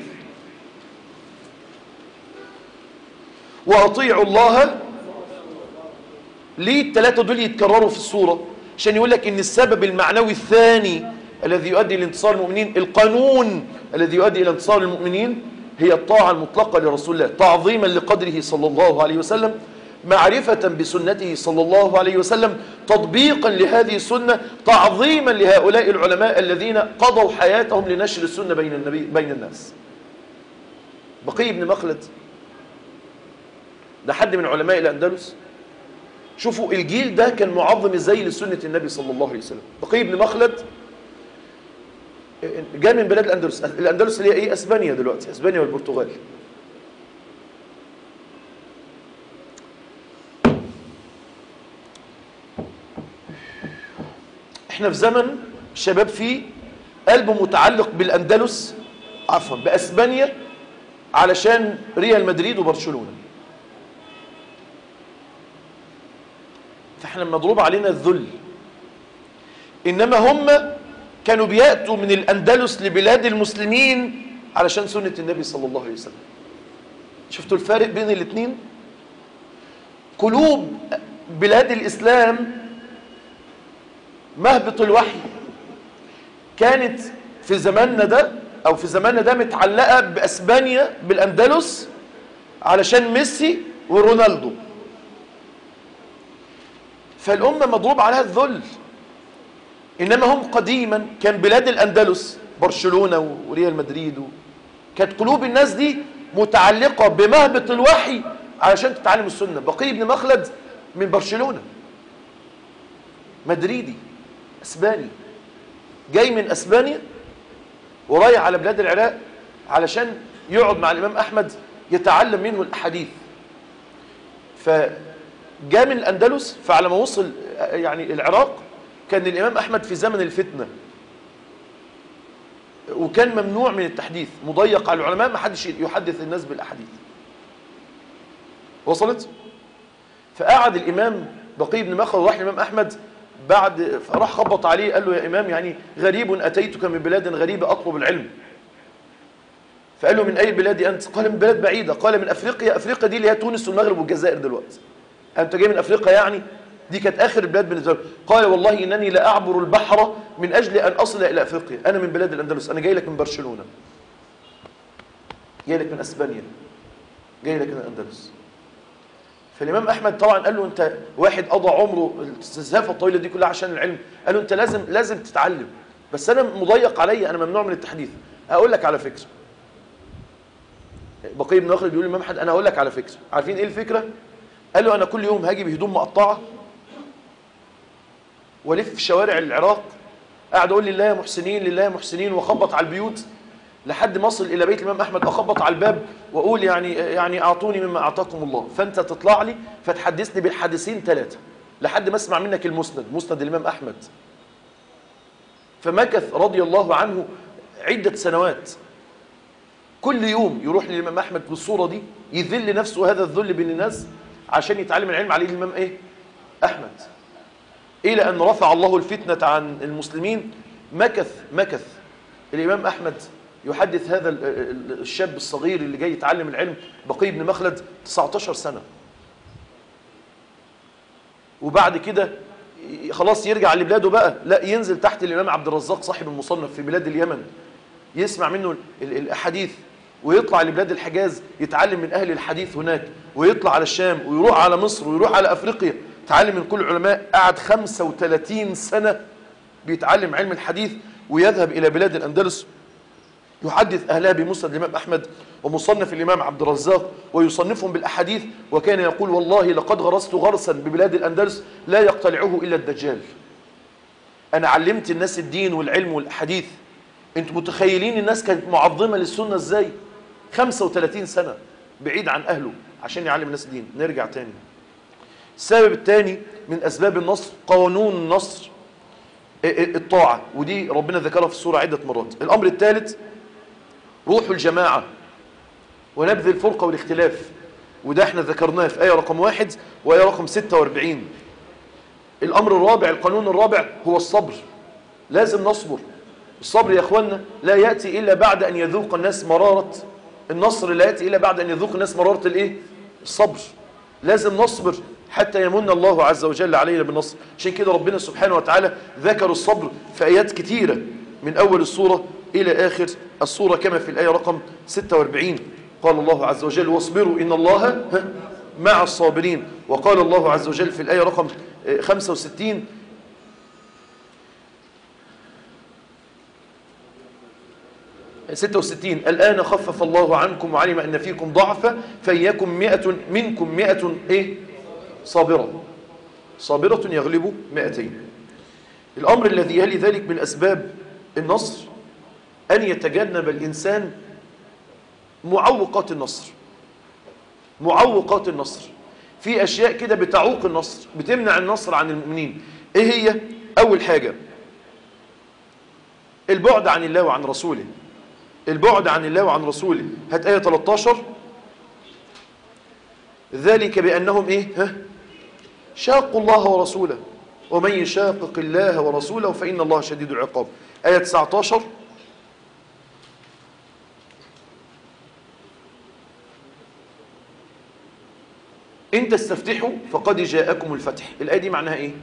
وأطيعوا الله ليه الثلاثة دول يتكرروا في الصورة عشان يقول لك إن السبب المعنوي الثاني الذي يؤدي لانتصار المؤمنين القانون الذي يؤدي إلى انتصار المؤمنين هي الطاعة المطلقة لرسول الله تعظيما لقدره صلى الله عليه وسلم معرفة بسنته صلى الله عليه وسلم تطبيقا لهذه السنة تعظيما لهؤلاء العلماء الذين قضوا حياتهم لنشر السنة بين النبي بين الناس بقي بن مخلد ده حد من علماء الأندلس شوفوا الجيل ده كان معظم ازاي لسنة النبي صلى الله عليه وسلم بقي بن مخلد جاء من بلاد الأندلس الأندلس اللي هي ايه اسبانيا دلوقتي اسبانيا والبرتغال احنا في زمن الشباب فيه قلبه متعلق بالأندلس عفوا بأسبانيا علشان ريال مدريد وبرشلونة فاحنا مضروب علينا الذل إنما هم كانوا بيأتوا من الأندلس لبلاد المسلمين علشان سنة النبي صلى الله عليه وسلم شفتوا الفارق بين الاثنين قلوب بلاد الإسلام مهبط الوحي كانت في زماننا ده أو في زماننا ده متعلقة بأسبانيا بالأندلس علشان ميسي ورونالدو فالأمة مضروب عليها الذل إنما هم قديما كان بلاد الأندلس برشلونة وريال مدريد و... كانت قلوب الناس دي متعلقة بمهبط الوحي علشان تتعلم السنة بقي بن مخلد من برشلونة مدريدي اسباني جاي من اسبانيا ورايح على بلاد العراق علشان يقعد مع الامام احمد يتعلم منه الاحاديث فجاء من الاندلس فعلى ما وصل يعني العراق كان الامام احمد في زمن الفتنه وكان ممنوع من التحديث مضيق على العلماء ما حدش يحدث الناس بالاحاديث وصلت فقعد الامام بقي بن مخلد راح الامام احمد بعد راح خبط عليه قال له يا امام يعني غريب اتيتك من بلاد غريبه اطلب العلم فقال له من اي بلاد انت قال من بلاد بعيده قال من افريقيا افريقيا دي اللي هي تونس والمغرب والجزائر دلوقتي انت جاي من افريقيا يعني دي كانت اخر البلاد بالنسبه له قال والله انني لا اعبر البحر من اجل ان اصل الى افريقيا انا من بلاد الاندلس انا جاي لك من برشلونه جاي لك من اسبانيا جاي لك من الاندلس فالامام احمد طبعا قال له انت واحد قضى عمره الزفه الطويله دي كلها عشان العلم قال له انت لازم لازم تتعلم بس انا مضيق عليا انا ممنوع من التحديث اقول لك على فكره بقي بن مخلد بيقول للامام احمد انا هقول لك على فكره عارفين ايه الفكره قال له انا كل يوم هاجي بهدوم مقطعه والف في شوارع العراق قاعد اقول لله يا محسنين لله يا محسنين واخبط على البيوت لحد ما اصل الى بيت الامام احمد اخبط على الباب واقول يعني يعني اعطوني مما اعطاكم الله فانت تطلع لي فتحدثني بالحديثين ثلاثه لحد ما اسمع منك المسند مسند الامام احمد فمكث رضي الله عنه عده سنوات كل يوم يروح للامام احمد بالصوره دي يذل نفسه هذا الذل بين الناس عشان يتعلم العلم عليه الامام ايه احمد الى ان رفع الله الفتنه عن المسلمين مكث مكث الامام احمد يحدث هذا الشاب الصغير اللي جاي يتعلم العلم بقي بن مخلد 19 سنة وبعد كده خلاص يرجع لبلاده بقى لا ينزل تحت الإمام عبد الرزاق صاحب المصنف في بلاد اليمن يسمع منه الأحاديث ويطلع لبلاد الحجاز يتعلم من أهل الحديث هناك ويطلع على الشام ويروح على مصر ويروح على أفريقيا تعلم من كل العلماء قعد 35 سنة بيتعلم علم الحديث ويذهب إلى بلاد الأندلس يحدث أهلها بمسند الإمام أحمد ومصنف الإمام عبد الرزاق ويصنفهم بالأحاديث وكان يقول والله لقد غرست غرسا ببلاد الأندلس لا يقتلعه إلا الدجال أنا علمت الناس الدين والعلم والأحاديث أنتم متخيلين الناس كانت معظمة للسنة إزاي 35 سنة بعيد عن أهله عشان يعلم الناس الدين نرجع تاني السبب الثاني من أسباب النصر قانون النصر الطاعة ودي ربنا ذكرها في السورة عدة مرات الأمر الثالث روح الجماعة ونبذ الفرقة والاختلاف وده احنا ذكرناه في آية رقم واحد وآية رقم 46 الأمر الرابع القانون الرابع هو الصبر لازم نصبر الصبر يا أخوانا لا يأتي إلا بعد أن يذوق الناس مرارة النصر لا يأتي إلا بعد أن يذوق الناس مرارة الإيه؟ الصبر لازم نصبر حتى يمن الله عز وجل علينا بالنصر عشان كده ربنا سبحانه وتعالى ذكر الصبر في آيات كثيرة من أول السورة إلى آخر السورة كما في الآية رقم 46 قال الله عز وجل واصبروا إن الله مع الصابرين وقال الله عز وجل في الآية رقم 65 66 الآن خفف الله عنكم وعلم أن فيكم ضعفا فإياكم مئة منكم مئة إيه صابرة صابرة يغلب مئتين الأمر الذي يلي ذلك من أسباب النصر أن يتجنب الإنسان معوقات النصر معوقات النصر في أشياء كده بتعوق النصر بتمنع النصر عن المؤمنين إيه هي؟ أول حاجة البعد عن الله وعن رسوله البعد عن الله وعن رسوله هات آية 13 ذلك بأنهم إيه؟ ها؟ شاقوا الله ورسوله ومن يشاقق الله ورسوله فإن الله شديد العقاب آية 19 إن تستفتحوا فقد جاءكم الفتح الآية دي معناها إيه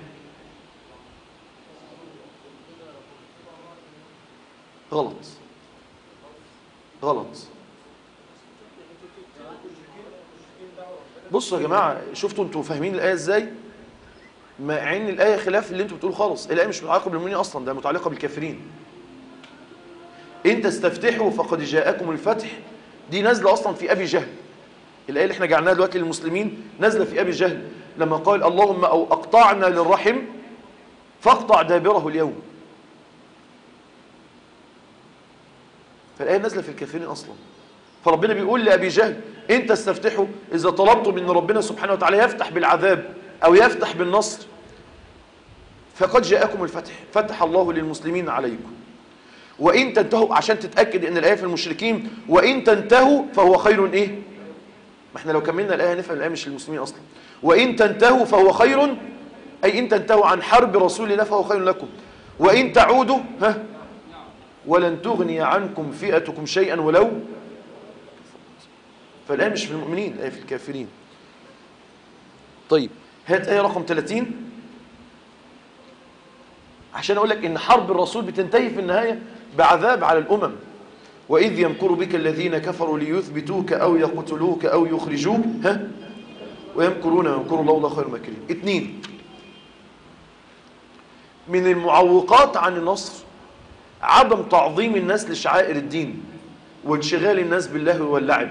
غلط غلط بصوا يا جماعة شفتوا انتوا فاهمين الآية ازاي مع ان الآية خلاف اللي انتوا بتقولوا خالص الآية مش متعلقة بالمؤمنين أصلا ده متعلقة بالكافرين إن تستفتحوا فقد جاءكم الفتح دي نازلة أصلا في أبي جهل الآية اللي احنا جعلناها دلوقتي للمسلمين نازلة في أبي جهل لما قال اللهم أو أقطعنا للرحم فاقطع دابره اليوم فالآية نازلة في الكافرين أصلا فربنا بيقول لأبي جهل إن تستفتحوا إذا طلبتم من ربنا سبحانه وتعالى يفتح بالعذاب أو يفتح بالنصر فقد جاءكم الفتح فتح الله للمسلمين عليكم وإن تنتهوا عشان تتأكد إن الآية في المشركين وإن تنتهوا فهو خير إيه ما احنا لو كملنا الآية نفهم الآية مش للمسلمين أصلا وإن تنتهوا فهو خير أي إن تنتهوا عن حرب رسول الله فهو خير لكم وإن تعودوا ها ولن تغني عنكم فئتكم شيئا ولو فالآية مش في المؤمنين الآية في الكافرين طيب هات آية رقم 30 عشان أقول لك إن حرب الرسول بتنتهي في النهاية بعذاب على الأمم وإذ يمكر بك الذين كفروا ليثبتوك أو يقتلوك أو يخرجوك ها ويمكرون ويمكر الله الله خير الماكرين اثنين من المعوقات عن النصر عدم تعظيم الناس لشعائر الدين وانشغال الناس باللهو واللعب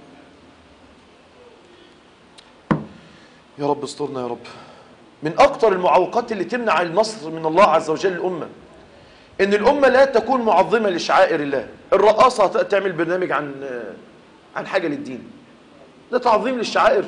يا رب استرنا يا رب من أكثر المعوقات اللي تمنع النصر من الله عز وجل الأمة إن الأمة لا تكون معظمة لشعائر الله الرقاصة تعمل برنامج عن عن حاجة للدين ده تعظيم للشعائر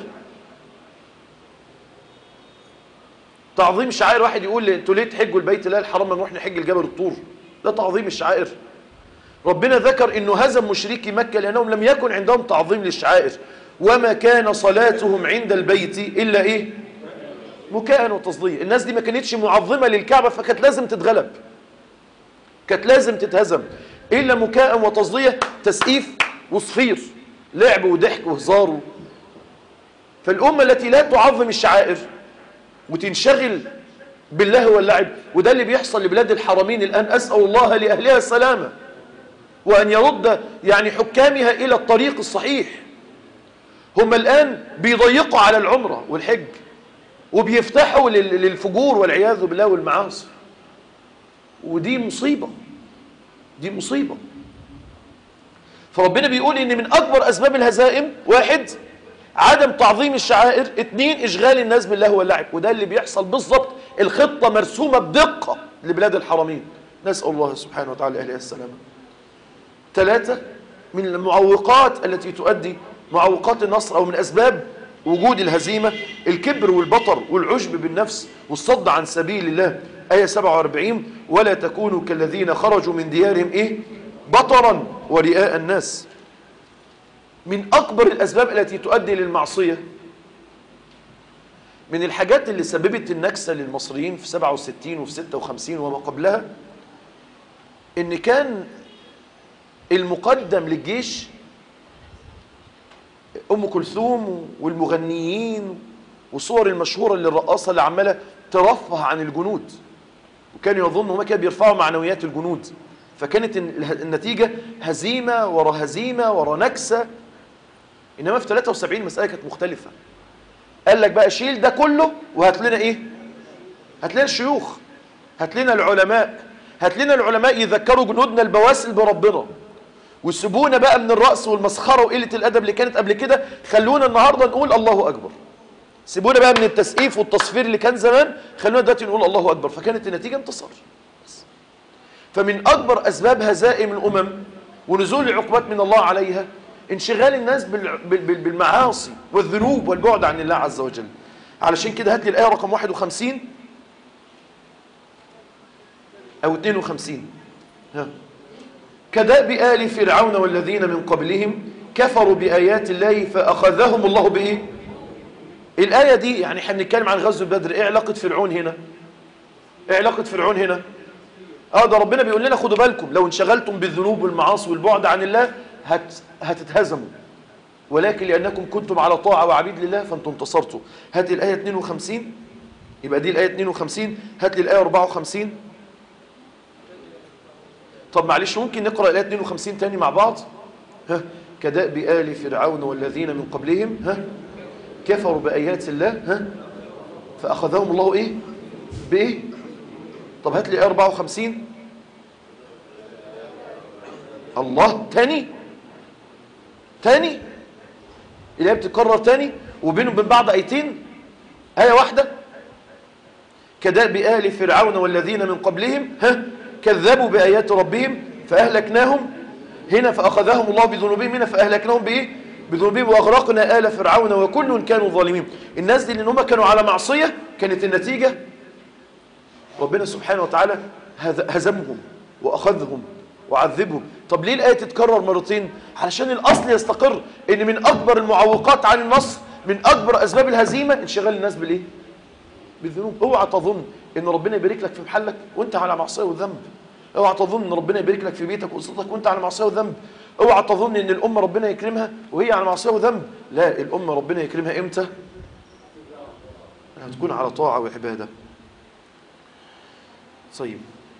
تعظيم شعائر واحد يقول انتوا ليه تحجوا البيت الله الحرام نروح نحج الجبل الطور ده تعظيم الشعائر ربنا ذكر انه هزم مشركي مكة لانهم لم يكن عندهم تعظيم للشعائر وما كان صلاتهم عند البيت الا ايه مكاء وتصديق الناس دي ما كانتش معظمة للكعبة فكانت لازم تتغلب كانت لازم تتهزم الا مكاء وتصدية تسقيف وصفير لعب وضحك وهزار فالأمة التي لا تعظم الشعائر وتنشغل بالله واللعب وده اللي بيحصل لبلاد الحرمين الآن أسأل الله لأهلها السلامة وأن يرد يعني حكامها إلى الطريق الصحيح هم الآن بيضيقوا على العمرة والحج وبيفتحوا للفجور والعياذ بالله والمعاصي ودي مصيبة دي مصيبة فربنا بيقول ان من اكبر اسباب الهزائم واحد عدم تعظيم الشعائر اثنين اشغال الناس بالله واللعب وده اللي بيحصل بالظبط الخطة مرسومة بدقة لبلاد الحرمين نسأل الله سبحانه وتعالى أهلها السلامة ثلاثة من المعوقات التي تؤدي معوقات النصر أو من أسباب وجود الهزيمة الكبر والبطر والعجب بالنفس والصد عن سبيل الله آية 47 ولا تكونوا كالذين خرجوا من ديارهم إيه بطرا ورئاء الناس من أكبر الأسباب التي تؤدي للمعصية من الحاجات اللي سببت النكسة للمصريين في 67 وفي 56 وما قبلها إن كان المقدم للجيش أم كلثوم والمغنيين والصور المشهورة للرقاصة اللي عمالة ترفه عن الجنود وكانوا يظنوا هم كانوا بيرفعوا معنويات الجنود فكانت النتيجة هزيمة ورا هزيمة ورا نكسة إنما في 73 المسألة كانت مختلفة قال لك بقى شيل ده كله وهات لنا إيه هات لنا الشيوخ هات لنا العلماء هات لنا العلماء يذكروا جنودنا البواسل بربنا ويسيبونا بقى من الرأس والمسخرة وقلة الأدب اللي كانت قبل كده خلونا النهاردة نقول الله أكبر سيبونا بقى من التسقيف والتصفير اللي كان زمان خلونا دلوقتي نقول الله أكبر فكانت النتيجة انتصار فمن أكبر أسباب هزائم الأمم ونزول العقوبات من الله عليها انشغال الناس بالمعاصي والذنوب والبعد عن الله عز وجل علشان كده هات لي الآية رقم 51 أو 52 ها كداب آل فرعون والذين من قبلهم كفروا بآيات الله فأخذهم الله بإيه الآية دي يعني احنا بنتكلم عن غزو بدر ايه علاقة فرعون هنا ايه علاقة فرعون هنا اه ده ربنا بيقول لنا خدوا بالكم لو انشغلتم بالذنوب والمعاصي والبعد عن الله هت هتتهزموا ولكن لأنكم كنتم على طاعة وعبيد لله فأنتم انتصرتوا هات الآية 52 يبقى دي الآية 52 هات لي الآية 54 طب معلش ممكن نقرأ الآية 52 تاني مع بعض ها كدأب آل فرعون والذين من قبلهم ها كفروا بآيات الله ها فأخذهم الله إيه بإيه طب هات لي الآية 54 الله تاني تاني الآية بتتكرر تاني وبينهم وبين بعض آيتين آية واحدة كدأب آل فرعون والذين من قبلهم ها كذبوا بآيات ربهم فأهلكناهم هنا فأخذهم الله بذنوبهم هنا فأهلكناهم بإيه بذنوبهم وأغرقنا آل فرعون وكل كانوا ظالمين الناس دي لأن هم كانوا على معصية كانت النتيجة ربنا سبحانه وتعالى هزمهم وأخذهم وعذبهم طب ليه الآية تتكرر مرتين علشان الأصل يستقر إن من أكبر المعوقات عن النصر من أكبر أسباب الهزيمة انشغال الناس بالإيه بالذنوب اوعى تظن ان ربنا يبارك لك في محلك وانت على معصيه وذنب اوعى تظن ان ربنا يبارك لك في بيتك واسرتك وانت على معصيه وذنب اوعى تظن ان الامه ربنا يكرمها وهي على معصيه وذنب لا الامه ربنا يكرمها امتى هتكون على طاعه وعباده طيب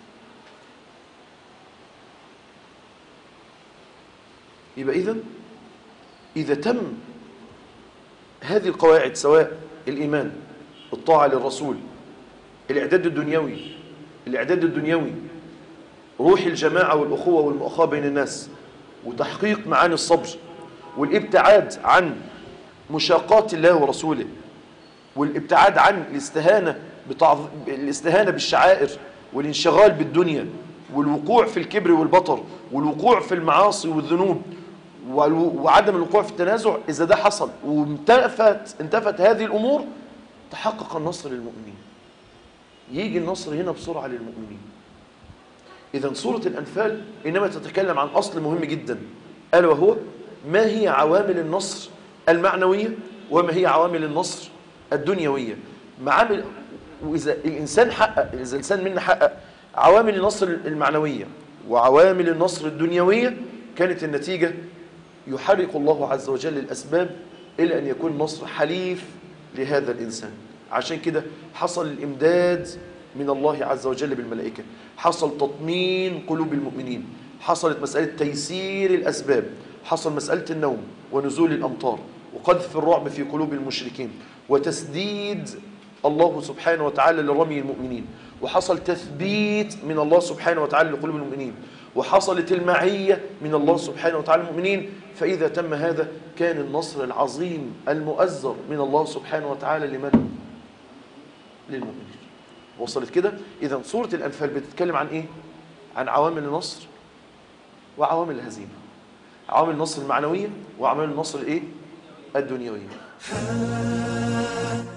يبقى اذا اذا تم هذه القواعد سواء الايمان الطاعة للرسول الإعداد الدنيوي الإعداد الدنيوي روح الجماعة والأخوة والمؤخاة بين الناس وتحقيق معاني الصبر والابتعاد عن مشاقات الله ورسوله والابتعاد عن الاستهانة بتعظ... الاستهانة بالشعائر والانشغال بالدنيا والوقوع في الكبر والبطر والوقوع في المعاصي والذنوب وعدم الوقوع في التنازع إذا ده حصل وانتفت انتفت هذه الأمور تحقق النصر للمؤمنين يجي النصر هنا بسرعة للمؤمنين إذا سورة الأنفال إنما تتكلم عن أصل مهم جدا ألا وهو ما هي عوامل النصر المعنوية وما هي عوامل النصر الدنيوية معامل وإذا الإنسان حقق إذا الإنسان منا حقق عوامل النصر المعنوية وعوامل النصر الدنيوية كانت النتيجة يحرك الله عز وجل الأسباب إلى أن يكون نصر حليف لهذا الإنسان عشان كده حصل الإمداد من الله عز وجل بالملائكة حصل تطمين قلوب المؤمنين حصلت مسألة تيسير الأسباب حصل مسألة النوم ونزول الأمطار وقذف الرعب في قلوب المشركين وتسديد الله سبحانه وتعالى لرمي المؤمنين وحصل تثبيت من الله سبحانه وتعالى لقلوب المؤمنين وحصلت المعية من الله سبحانه وتعالى المؤمنين فإذا تم هذا كان النصر العظيم المؤزر من الله سبحانه وتعالى لمن؟ للمؤمنين وصلت كده؟ إذا سورة الأنفال بتتكلم عن إيه؟ عن عوامل النصر وعوامل الهزيمة عوامل النصر المعنوية وعوامل النصر الإيه؟ الدنيوية